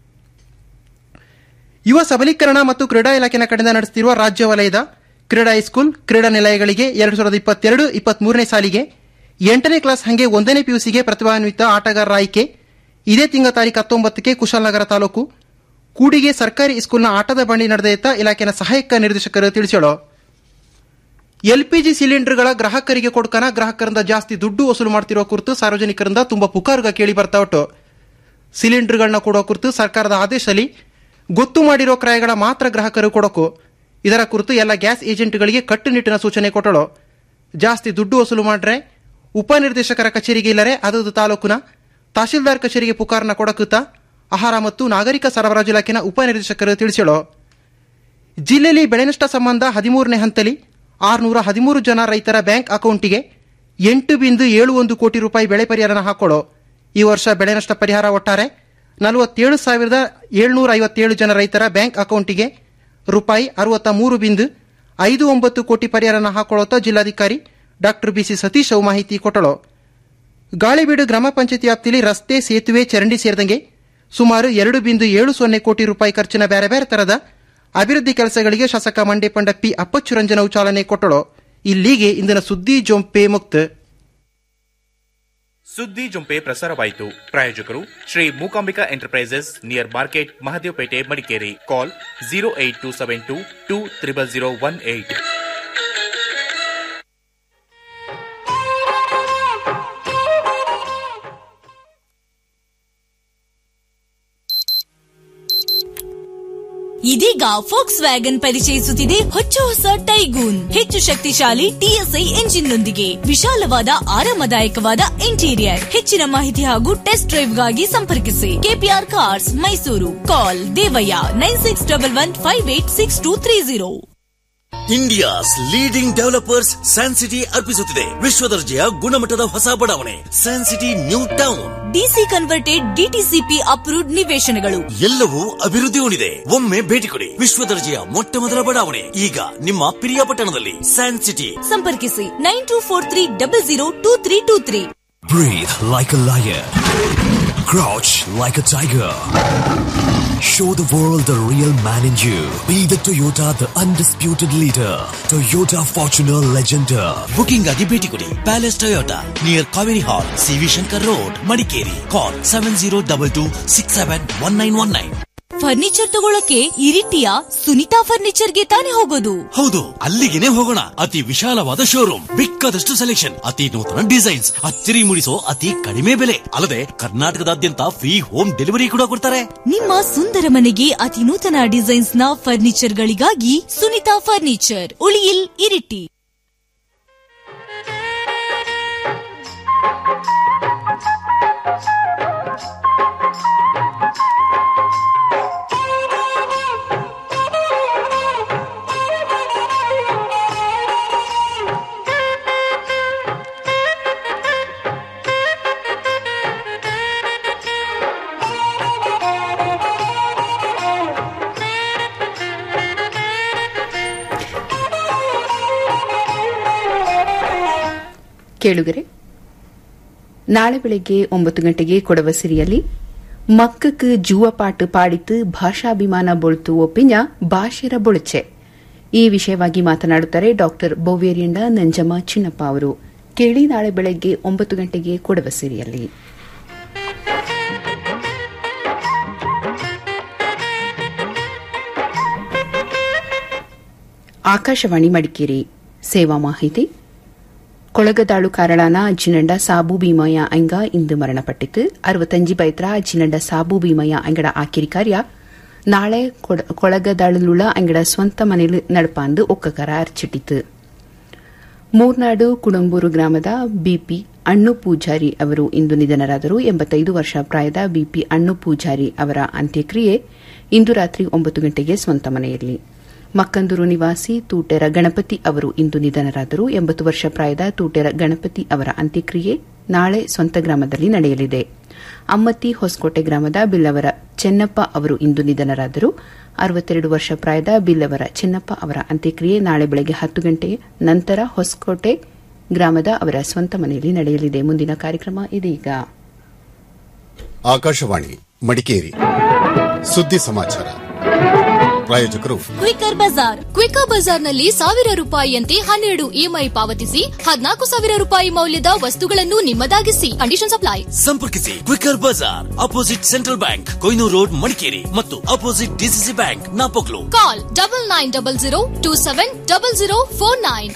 ಯುವ ಸಬಲೀಕರಣ ಮತ್ತು ಕ್ರೀಡಾ ಇಲಾಖೆನ ಕಡೆಯಿಂದ ನಡೆಸುತ್ತಿರುವ ರಾಜ್ಯ ವಲಯದ ಕ್ರೀಡಾ ಹೈಸ್ಕೂಲ್ ಕ್ರೀಡಾ ನಿಲಯಗಳಿಗೆ ಎರಡು ಸಾವಿರದ ಇಪ್ಪತ್ತೆರಡು ಇಪ್ಪತ್ಮೂರನೇ ಸಾಲಿಗೆ ಎಂಟನೇ ಕ್ಲಾಸ್ ಹಂಗೆ ಒಂದನೇ ಪಿಯುಸಿಗೆ ಪ್ರತಿಭಾನ್ವಿತ ಆಟಗಾರರ ಆಯ್ಕೆ ಇದೇ ತಿಂಗಳ ತಾರೀಕು ಹತ್ತೊಂಬತ್ತಕ್ಕೆ ಕುಶಾಲನಗರ ತಾಲೂಕು ಕೂಡಿಗೆ ಸರ್ಕಾರಿ ಸ್ಕೂಲ್ನ ಆಟದ ಬಂಡಿ ನಡೆದೈತ ಇಲಾಖೆನ ಸಹಾಯಕ ನಿರ್ದೇಶಕರು ತಿಳಿಸಳು ಎಲ್ಪಿಜಿ ಸಿಲಿಂಡರ್ಗಳ ಗ್ರಾಹಕರಿಗೆ ಕೊಡ್ಕನ ಗ್ರಾಹಕರಿಂದ ಜಾಸ್ತಿ ದುಡ್ಡು ವಸೂಲು ಮಾಡುತ್ತಿರುವ ಕುರಿತು ಸಾರ್ವಜನಿಕರಿಂದ ತುಂಬಾ ಪುಕಾರುಗ ಕೇಳಿ ಬರ್ತಾ ಉಂಟು ಸಿಲಿಂಡರ್ಗಳನ್ನ ಕೊಡುವ ಕುರಿತು ಸರ್ಕಾರದ ಆದೇಶದಲ್ಲಿ ಗೊತ್ತು ಮಾಡಿರೋ ಕ್ರಯಗಳ ಮಾತ್ರ ಗ್ರಾಹಕರು ಕೊಡಕು ಇದರ ಕುರಿತು ಎಲ್ಲ ಗ್ಯಾಸ್ ಏಜೆಂಟ್ಗಳಿಗೆ ಕಟ್ಟುನಿಟ್ಟಿನ ಸೂಚನೆ ಕೊಟ್ಟಳು ಜಾಸ್ತಿ ದುಡ್ಡು ವಸೂಲು ಮಾಡ್ರೆ ಉಪನಿರ್ದೇಶಕರ ಕಚೇರಿಗೆ ಇಲ್ಲರೆ ಅದು ತಾಲೂಕಿನ ತಹಶೀಲ್ದಾರ್ ಕಚೇರಿಗೆ ಪುಕಾರನ ಕೊಡಕುತ್ತ ಆಹಾರ ಮತ್ತು ನಾಗರಿಕ ಸರಬರಾಜು ಇಲಾಖೆನ ಉಪನಿರ್ದೇಶಕರು ತಿಳಿಸಳು ಜಿಲ್ಲೆಯಲ್ಲಿ ಬೆಳೆ ನಷ್ಟ ಸಂಬಂಧ ಹದಿಮೂರನೇ ಹಂತಲಿ ಆರುನೂರ ಹದಿಮೂರು ಜನ ರೈತರ ಬ್ಯಾಂಕ್ ಅಕೌಂಟಿಗೆ ಎಂಟು ಬಿಂದು ಏಳು ಒಂದು ಕೋಟಿ ರೂಪಾಯಿ ಬೆಳೆ ಪರಿಹಾರನ ಹಾಕೊಳ್ಳೋ ಈ ವರ್ಷ ಬೆಳೆ ನಷ್ಟ ಪರಿಹಾರ ಒಟ್ಟಾರೆ ನಲವತ್ತೇಳು ಸಾವಿರದ ಏಳ್ನೂರ ಐವತ್ತೇಳು ಜನ ರೈತರ ಬ್ಯಾಂಕ್ ಅಕೌಂಟಿಗೆ ರೂಪಾಯಿ ಅರವತ್ತ ಮೂರು ಬಿಂದು ಐದು ಒಂಬತ್ತು ಕೋಟಿ ಪರಿಹಾರನ ಹಾಕೊಳ್ಳುತ್ತಾ ಜಿಲ್ಲಾಧಿಕಾರಿ ಡಾಕ್ಟರ್ ಬಿಸಿ ಸತೀಶ್ ಅವು ಮಾಹಿತಿ ಕೊಟ್ಟಳು ಗಾಳಿಬೀಡು ಗ್ರಾಮ ಪಂಚಾಯತಿ ವ್ಯಾಪ್ತಿಯಲ್ಲಿ ರಸ್ತೆ ಸೇತುವೆ ಚರಂಡಿ ಸೇರಿದಂಗೆ ಸುಮಾರು ಎರಡು ಬಿಂದು ಏಳು ಸೊನ್ನೆ ಕೋಟಿ ರೂಪಾಯಿ ಖರ್ಚಿನ ಬೇರೆ ಬೇರೆ ತರದ ಅಭಿವೃದ್ಧಿ ಕೆಲಸಗಳಿಗೆ ಶಾಸಕ ಮಂಡೆ ಪಂಡ ಪಿ ಅಪ್ಪಚ್ಚುರಂಜನವು ಚಾಲನೆ ಕೊಟ್ಟಳು ಇಲ್ಲಿಗೆ ಇಂದಿನ ಸುದ್ದಿ ಜೊಂಪೆ ಮುಕ್ತ ಸುದ್ದಿ ಜುಂಪೆ ಪ್ರಸಾರವಾಯಿತು ಪ್ರಾಯೋಜಕರು Shri Mookambika enterprises near market Mahadevapete Madikeri call zero eight two seven two two triple zero one eight ಇದೀಗ ಫೋಕ್ಸ್ ವ್ಯಾಗನ್ ಪರಿಚಯಿಸುತ್ತಿದೆ ಹೊಚ್ಚ ಹೊಸ ಟೈಗೂನ್ ಹೆಚ್ಚು ಶಕ್ತಿಶಾಲಿ ಟಿಎಸ್ಐ ಎಂಜಿನ್ನೊಂದಿಗೆ ವಿಶಾಲವಾದ ಆರಾಮದಾಯಕವಾದ ಇಂಟೀರಿಯರ್ ಹೆಚ್ಚಿನ ಮಾಹಿತಿ ಹಾಗೂ ಟೆಸ್ಟ್ ಡ್ರೈವ್ಗಾಗಿ ಸಂಪರ್ಕಿಸಿ KPR cars Mysuru call Devaiah nine six double one five eight six two three zero India's leading developers Sancity ಅರ್ಪಿಸುತ್ತಿದೆ ವಿಶ್ವದರ್ಜೆಯ ಗುಣಮಟ್ಟದ ಹೊಸ ಬಡಾವಣೆ Sancity new town DC converted DTCP approved ನಿವೇಶನಗಳು ಎಲ್ಲವೂ ಅಭಿವೃದ್ಧಿ ಹೊಂದಿದೆ ಒಮ್ಮೆ ಭೇಟಿ ಕೊಡಿ ವಿಶ್ವದರ್ಜೆಯ ಮೊಟ್ಟ ಮೊದಲ ಬಡಾವಣೆ ಈಗ ನಿಮ್ಮ ಪಿರಿಯಾಪಟ್ಟಣದಲ್ಲಿ ಸ್ಯಾನ್ ಸಿಟಿ ಸಂಪರ್ಕಿಸಿ nine two four three double zero two three two three Breathe like a lion. Crouch like a tiger. Show the world the real man in you. Be the Toyota, the undisputed leader. Toyota Fortuner Legender. Booking ಆಗಿ ಭೇಟಿ ಕೊಡಿ palace Toyota near Kaveri hall CV Shankar road Madikeri call seven zero double two six seven one nine one nine furniture ತಗೊಳಕ್ಕೆ ಇರಿಟಿಯ ಸುನಿತಾ ಫರ್ನಿಚರ್ಗೆ ತಾನೇ ಹೋಗೋದು ಹೌದು ಅಲ್ಲಿಗೆನೆ ಹೋಗೋಣ ಅತಿ ವಿಶಾಲವಾದ ಶೋರೂಮ್ ಬೇಕಾದಷ್ಟು ಸೆಲೆಕ್ಷನ್ ಅತಿ ನೂತನ ಡಿಸೈನ್ಸ್ ಅಚ್ಚರಿ ಮೂಡಿಸೋ ಅತಿ ಕಡಿಮೆ ಬೆಲೆ ಅಲ್ಲದೆ ಕರ್ನಾಟಕದಾದ್ಯಂತ ಫ್ರೀ ಹೋಮ್ ಡೆಲಿವರಿ ಕೂಡ ಕೊಡ್ತಾರೆ ನಿಮ್ಮ ಸುಂದರ ಮನೆಗೆ ಅತಿ ನೂತನ ಡಿಸೈನ್ಸ್ ನ ಫರ್ನಿಚರ್ ಗಳಿಗಾಗಿ ಸುನಿತಾ ಫರ್ನಿಚರ್ ಉಳಿಯಿಲ್ ಇರಿಟಿ ಕೇಳುಗರೆ ನಾಳೆ ಬೆಳಗ್ಗೆ ಒಂಬತ್ತು ಗಂಟೆಗೆ ಕೊಡವ ಸಿರಿಯಲ್ಲಿ ಮಕ್ಕಕ್ಕೆ ಜೂವ ಪಾಟು ಪಾಡಿತು ಭಾಷಾಭಿಮಾನ ಬೊಳ್ತು ಒಪ್ಪಿನ ಭಾಷೆರ ಬೊಳಚೆ ಈ ವಿಷಯವಾಗಿ ಮಾತನಾಡುತ್ತಾರೆ ಡಾಕ್ಟರ್ ಬೋವೇರಿಯಂಡ ನಂಜಮ್ಮ ಚಿನ್ನಪ್ಪ ಅವರು ಕೇಳಿ ನಾಳೆ ಬೆಳಗ್ಗೆ ಒಂಬತ್ತು ಗಂಟೆಗೆ ಕೊಡವ ಸಿರಿಯಲ್ಲಿ ಆಕಾಶವಾಣಿ ಮಡಿಕೇರಿ ಸೇವಾ ಮಾಹಿತಿ ಕೊಳಗದಾಳು ಕಾರಳಾನ ಅಜ್ಜಿನಂಡ ಸಾಬು ಭೀಮಯ್ಯ ಅಂಗ ಇಂದು ಮರಣಪಟ್ಟಿತು ಅರವತ್ತಂಜಿ ಬೈತ್ರ ಅಜ್ಜಿನಂಡ ಸಾಬು ಭೀಮಯ್ಯ ಅಂಗಡ ಆಕಿರಿ ಕಾರ್ಯ ನಾಳೆ ಕೊಳಗದಾಳಲುಳ್ಳ ಅಂಗಡ ಸ್ವಂತ ಮನೆಯಲ್ಲಿ ನಡಪಾಂದು ಒಕ್ಕಕರ ಅರ್ಚಿಟ್ಟಿತು ಮೂರ್ನಾಡು ಕುಡಂಬೂರು ಗ್ರಾಮದ ಬಿಪಿ ಅಣ್ಣು ಪೂಜಾರಿ ಅವರು ಇಂದು ನಿಧನರಾದರು ಎಂಬತ್ತೈದು ವರ್ಷ ಪ್ರಾಯದ ಬಿಪಿ ಅಣ್ಣು ಪೂಜಾರಿ ಅವರ ಅಂತ್ಯಕ್ರಿಯೆ ಇಂದು ರಾತ್ರಿ ಒಂಬತ್ತು ಗಂಟೆಗೆ ಸ್ವಂತ ಮನೆಯಲ್ಲಿ ಮಕ್ಕಂದೂರು ನಿವಾಸಿ ತೂಟೆರ ಗಣಪತಿ ಅವರು ಇಂದು ನಿಧನರಾದರು ಎಂಬತ್ತು ವರ್ಷ ಪ್ರಾಯದ ತೂಟೆರ ಗಣಪತಿ ಅವರ ಅಂತ್ಯಕ್ರಿಯೆ ನಾಳೆ ಸ್ವಂತ ಗ್ರಾಮದಲ್ಲಿ ನಡೆಯಲಿದೆ ಅಮ್ಮತ್ತಿ ಹೊಸಕೋಟೆ ಗ್ರಾಮದ ಬಿಲ್ಲವರ ಚೆನ್ನಪ್ಪ ಅವರು ಇಂದು ನಿಧನರಾದರು ಅರವತ್ತೆರಡು ವರ್ಷ ಪ್ರಾಯದ ಬಿಲ್ಲವರ ಚೆನ್ನಪ್ಪ ಅವರ ಅಂತ್ಯಕ್ರಿಯೆ ನಾಳೆ ಬೆಳಗ್ಗೆ ಹತ್ತು ಗಂಟೆ ನಂತರ ಹೊಸಕೋಟೆ ಗ್ರಾಮದ ಅವರ ಸ್ವಂತ ಮನೆಯಲ್ಲಿ ನಡೆಯಲಿದೆ ಮುಂದಿನ ಕಾರ್ಯಕ್ರಮ ಇದೀಗ ಆಕಾಶವಾಣಿ ಮಡಿಕೇರಿ ಸುದ್ದಿ ಸಮಾಚಾರ ಪ್ರಾಯೋಜಕರು ಕ್ವಿಕರ್ ಬಜಾರ್ ಕ್ವಿಕರ್ ಬಜಾರ್ನಲ್ಲಿ ಸಾವಿರ ರೂಪಾಯಿಯಂತೆ ಹನ್ನೆರಡು ಇಎಂಐ ಪಾವತಿಸಿ ಹದಿನಾಲ್ಕು ಸಾವಿರ ರೂಪಾಯಿ ಮೌಲ್ಯದ ವಸ್ತುಗಳನ್ನು ನಿಮ್ಮದಾಗಿಸಿ ಕಂಡೀಷನ್ ಅಪ್ಲೈ ಸಂಪರ್ಕಿಸಿ quicker Bazaar opposite central bank Koinur road Madikeri ಮತ್ತು opposite DCC bank Napoklu call double nine double zero two seven double zero four nine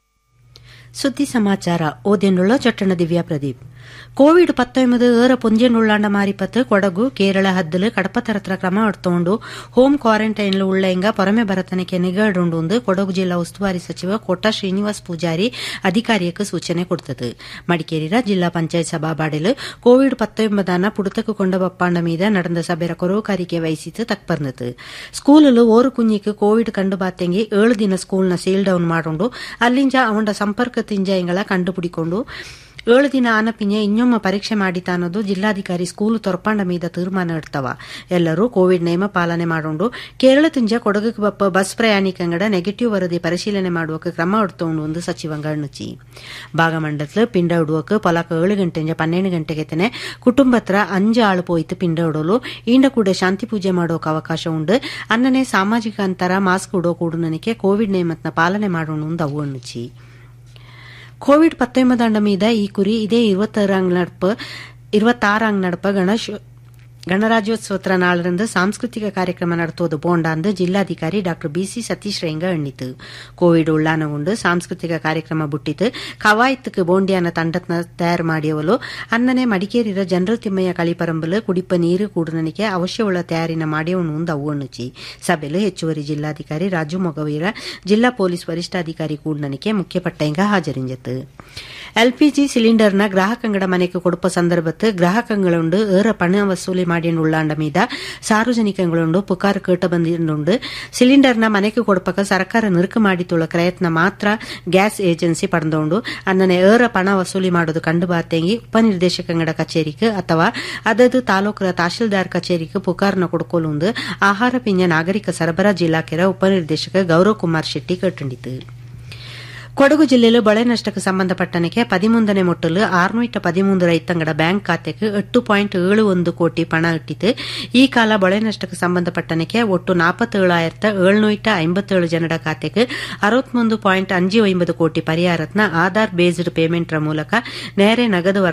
ಸುದ್ದಿ ಸಮಾಚಾರ ಓದೆನ್ನುಳ್ಳ ಚಟ್ಟಣ ದಿವ್ಯಾ ಪ್ರದೀಪ್ ಕೋವಿಡ್ ಪತ್ತೊಂಬது ಏற ಪುಂಜೆನುಳ್ಳಾಂಡ ಮಾರಿಪತ್ತು ಕೊಡಗು ಕೇರಳ ಹದ್ದಲು ಕಡಪತರತ್ರ ಕ್ರಮ ಎಡ್ತೊಂಡು ಹೋಮ್ ಕ್ವಾರಂಟೈನ್ ಉಳ್ಳೆಂಗ ಪೊರಮೆ ಬರತನಕ್ಕೆ ನಿಗಡುಂಡು ಕೊಡಗು ಜಿಲ್ಲಾ ಉಸ್ತುವಾರಿ ಸಚಿವ ಕೋಟ ಶ್ರೀನಿವಾಸ್ ಪೂಜಾರಿ ಅಧಿಕಾರಿಯಕ್ಕೆ ಸೂಚನೆ ಕೊಡ್ತது ಮಡಿಕೇರಿರ ಜಿಲ್ಲಾ ಪಂಚಾಯತ್ ಸಭಾಬಾಡಿಲು ಕೋವಿಡ್ ಪತ್ತೊಂಬದನ ಪುಡುತಕ್ಕೆ ಕೊಂಡ ಬಪ್ಪಾಂಡ ಮೀದ நடந்த சபைர கொரோகாரிக்கை வகித்து தக்பர்ந்தது ಸ್ಕೂಲಲು ಓರು ಕುഞ്ഞിക്ക് ಕೋವಿಡ್ ಕಂಡು ಬಾತೆಂಗಿ ಏಳು ದಿನ ಸ್ಕೂಲ್ನ ಸೀಲ್ ಡೌನ್ ಮಾಡೋಂಡು ಅಲ್ಲಿಂಜ ಅವಂಡ ಸಂಪರ್ಕ ತಿಂಜಯಂಗಳ ಕಂಡುಪಿಡಿಕೊಂಡು ಏಳು ದಿನ ಆನಪಿಂಜೆ ಇನ್ನೊಮ್ಮೆ ಪರೀಕ್ಷೆ ಮಾಡಿತ ಅನ್ನೋದು ಜಿಲ್ಲಾಧಿಕಾರಿ ಸ್ಕೂಲ್ ತೊರ್ಪಾಂಡ ಮೀದ ತೀರ್ಮಾನ ಇಡ್ತವ ಎಲ್ಲರೂ ಕೋವಿಡ್ ನಿಯಮ ಪಾಲನೆ ಮಾಡೋಂಡು ಕೇರಳ ತುಂಜ ಕೊಡಗಕ್ಕೆ ಬಪ್ಪ ಬಸ್ ಪ್ರಯಾಣಿಕಂಗಡ ನೆಗೆಟಿವ್ ವರದಿ ಪರಿಶೀಲನೆ ಮಾಡುವಕ್ಕೆ ಕ್ರಮ ಎಡ್ತೋಂಡು ಒಂದು ಸಚಿವಂಗ ಅಣ್ಣುಚಿ ಭಾಗಮಂಡತ್ಲು ಪಿಂಡ ಇಡುವಕ್ಕೆ ಪೊಲಕ ಏಳು ಗಂಟೆಂಜ ಪನ್ನೆರಡು ಗಂಟೆಗೆ ತೆನೆ ಕುಟುಂಬತ್ರ ಅಂಜು ಆಳು ಪೋಯ್ತು ಪಿಂಡ ಇಡಲು ಈಂಡ ಕೂಡ ಶಾಂತಿ ಪೂಜೆ ಮಾಡೋಕೆ ಅವಕಾಶ ಉಂಡು ಅನ್ನನೆ ಸಾಮಾಜಿಕ ಅಂತರ ಮಾಸ್ಕ್ ಉಡೋ ಕೂಡು ನನಗೆ ಕೋವಿಡ್ ನಿಯಮತ್ನ ಪಾಲನೆ ಮಾಡೋಣ ಅವು ಅಣ್ಣುಚಿ ಕೋವಿಡ್ ಪತ್ತೊಂಬದಂಡ ಮೀದ ಈ ಕುರಿ ಇದೇ ഇരുപത്താറാം നടപ്പ് ഇരുപത്താറാം നടപ്പ് ഗണേശ് ಗಣರಾಜ್ಯೋತ್ಸವದ ನಾಳರಂದು ಸಾಂಸ್ಕೃತಿಕ ಕಾರ್ಯಕ್ರಮ ನಡೆತೋದು ಬೋಂಡಾಂದು ಜಿಲ್ಲಾಧಿಕಾರಿ ಡಾ ಬಿಸಿ ಸತೀಶ್ ರೇಂಗ ಎಣ್ಣಿತು ಕೋವಿಡ್ ಉಳ್ಳಾನಗೊಂಡು ಸಾಂಸ್ಕೃತಿಕ ಕಾರ್ಯಕ್ರಮ ಬುಟ್ಟಿತು ಕವಾಯತ್க்கு ಬೋಂಡಿಯಾನ ತಂಡತ್ನ ತಯಾರು ಮಾಡಿಯವಲು ಅನ್ನನೆ ಮಡಿಕೇರಿರ ಜನರಲ್ ತಿಮ್ಮಯ್ಯ ಕಳಿಪರಂಬಲು ಕುಡಿಪ ನೀರು ಕೂಡನನಿಗೆ ಅವಶ್ಯವುಳ್ಳ ತಯಾರಿನ ಮಾಡಿಯವನು ಒಂದು ಅವಣ್ಣುಚಿ ಸಭೆಲು ಹೆಚ್ಚುವರಿ ಜಿಲ್ಲಾಧಿಕಾರಿ ರಾಜು ಮೊಗವೀರ ಜಿಲ್ಲಾ ಪೊಲೀಸ್ ವರಿಷ್ಠಾಧಿಕಾರಿ ಕೂಡನನಿಗೆ ಮುಖ್ಯ ಪಟ್ಟಂಗ ಹಾಜರಿಂಜತು ಎಲ್ಪಿಜಿ ಸಿಲಿಂಡರ್ನ ಗ್ರಾಹಕಂಗಡ ಮನೆಗೆ ಕೊಡುಪ ಸಂದರ್ಭತ್ತು ಗ್ರಾಹಕಂಗಳುಂಡು ಏற ಪಣ ವಸೂಲಿ ಮಾಡಿಯನ್ನು ಉಳ್ಳಾಂಡ ಮೀದ ಸಾರ್ವಜನಿಕಂಗಳುಂಡು ಪುಕಾರ್ ಕೇಟ ಬಂದಿರುಂಡು ಸಿಲಿಂಡರ್ನ ಮನೆಗೆ ಕೊಡಪಕ ಸರ್ಕಾರ ನಿರುಕು ಮಾಡಿತುಳ್ಳ ಪ್ರಯತ್ನ ಮಾತ್ರ ಗ್ಯಾಸ್ ಏಜೆನ್ಸಿ ಪಡೆದೋಂಡು ಅನ್ನನೆ ಏற ಪಣ ವಸೂಲಿ ಮಾಡೋದು ಕಂಡು ಬಾರ್ತೆಂಗಿ ಉಪನಿರ್ದೇಶಕಂಗಡ ಕಚೇರಿಗೆ ಅಥವಾ ಅದದು ತಾಲೂಕರ ತಹಶೀಲ್ದಾರ್ ಕಚೇರಿಗೆ ಪುಕಾರ್ನ ಕೊಡ್ಕೊಲುಂದು ಆಹಾರ ಪಿಂಜ ನಾಗರಿಕ ಸರಬರಾಜು ಇಲಾಖೆಯ ಉಪನಿರ್ದೇಶಕ ಗೌರವ್ ಕುಮಾರ್ ಶೆಟ್ಟಿ ಕಟ್ಟಂಡಿತು ಕೊಡಗು ಜಿಲ್ಲೆಯಲ್ಲಿ ಬೆಳೆ ನಷ್ಟಕ್ಕೆ ಸಂಬಂಧಪಟ್ಟನಕ್ಕೆ ಪದಿಮೂಂದನೇ ಮೊಟ್ಟಲು ಆರ್ನೂಟ ಪದಿಮೂಂದು ರೈತಂಗಡ ಬ್ಯಾಂಕ್ ಖಾತೆಗೆ ಎಟ್ಟು ಪಾಯಿಂಟ್ ಏಳು ಒಂದು ಕೋಟಿ ಪಣ ಇಟ್ಟಿತು ಈ ಕಾಲ ಬೆಳೆ ನಷ್ಟಕ್ಕೆ ಸಂಬಂಧಪಟ್ಟನಕ್ಕೆ ಒಟ್ಟು ನಾಪತ್ತೇಳಾಯಿರತ್ತ ಏಳ್ನೂಟ ಐಂಬತ್ತೇಳು ಜನರ ಖಾತೆಗೆ ಅರವತ್ತೊಂದು ಪಾಯಿಂಟ್ ಅಂಜು ಒಂಬತ್ತು ಕೋಟಿ ಪರಿಹಾರತ್ನ ಆಧಾರ್ ಬೇಸ್ಡ್ ಪೇಮೆಂಟ್ ಮೂಲಕ ನೇರೆ ನಗದು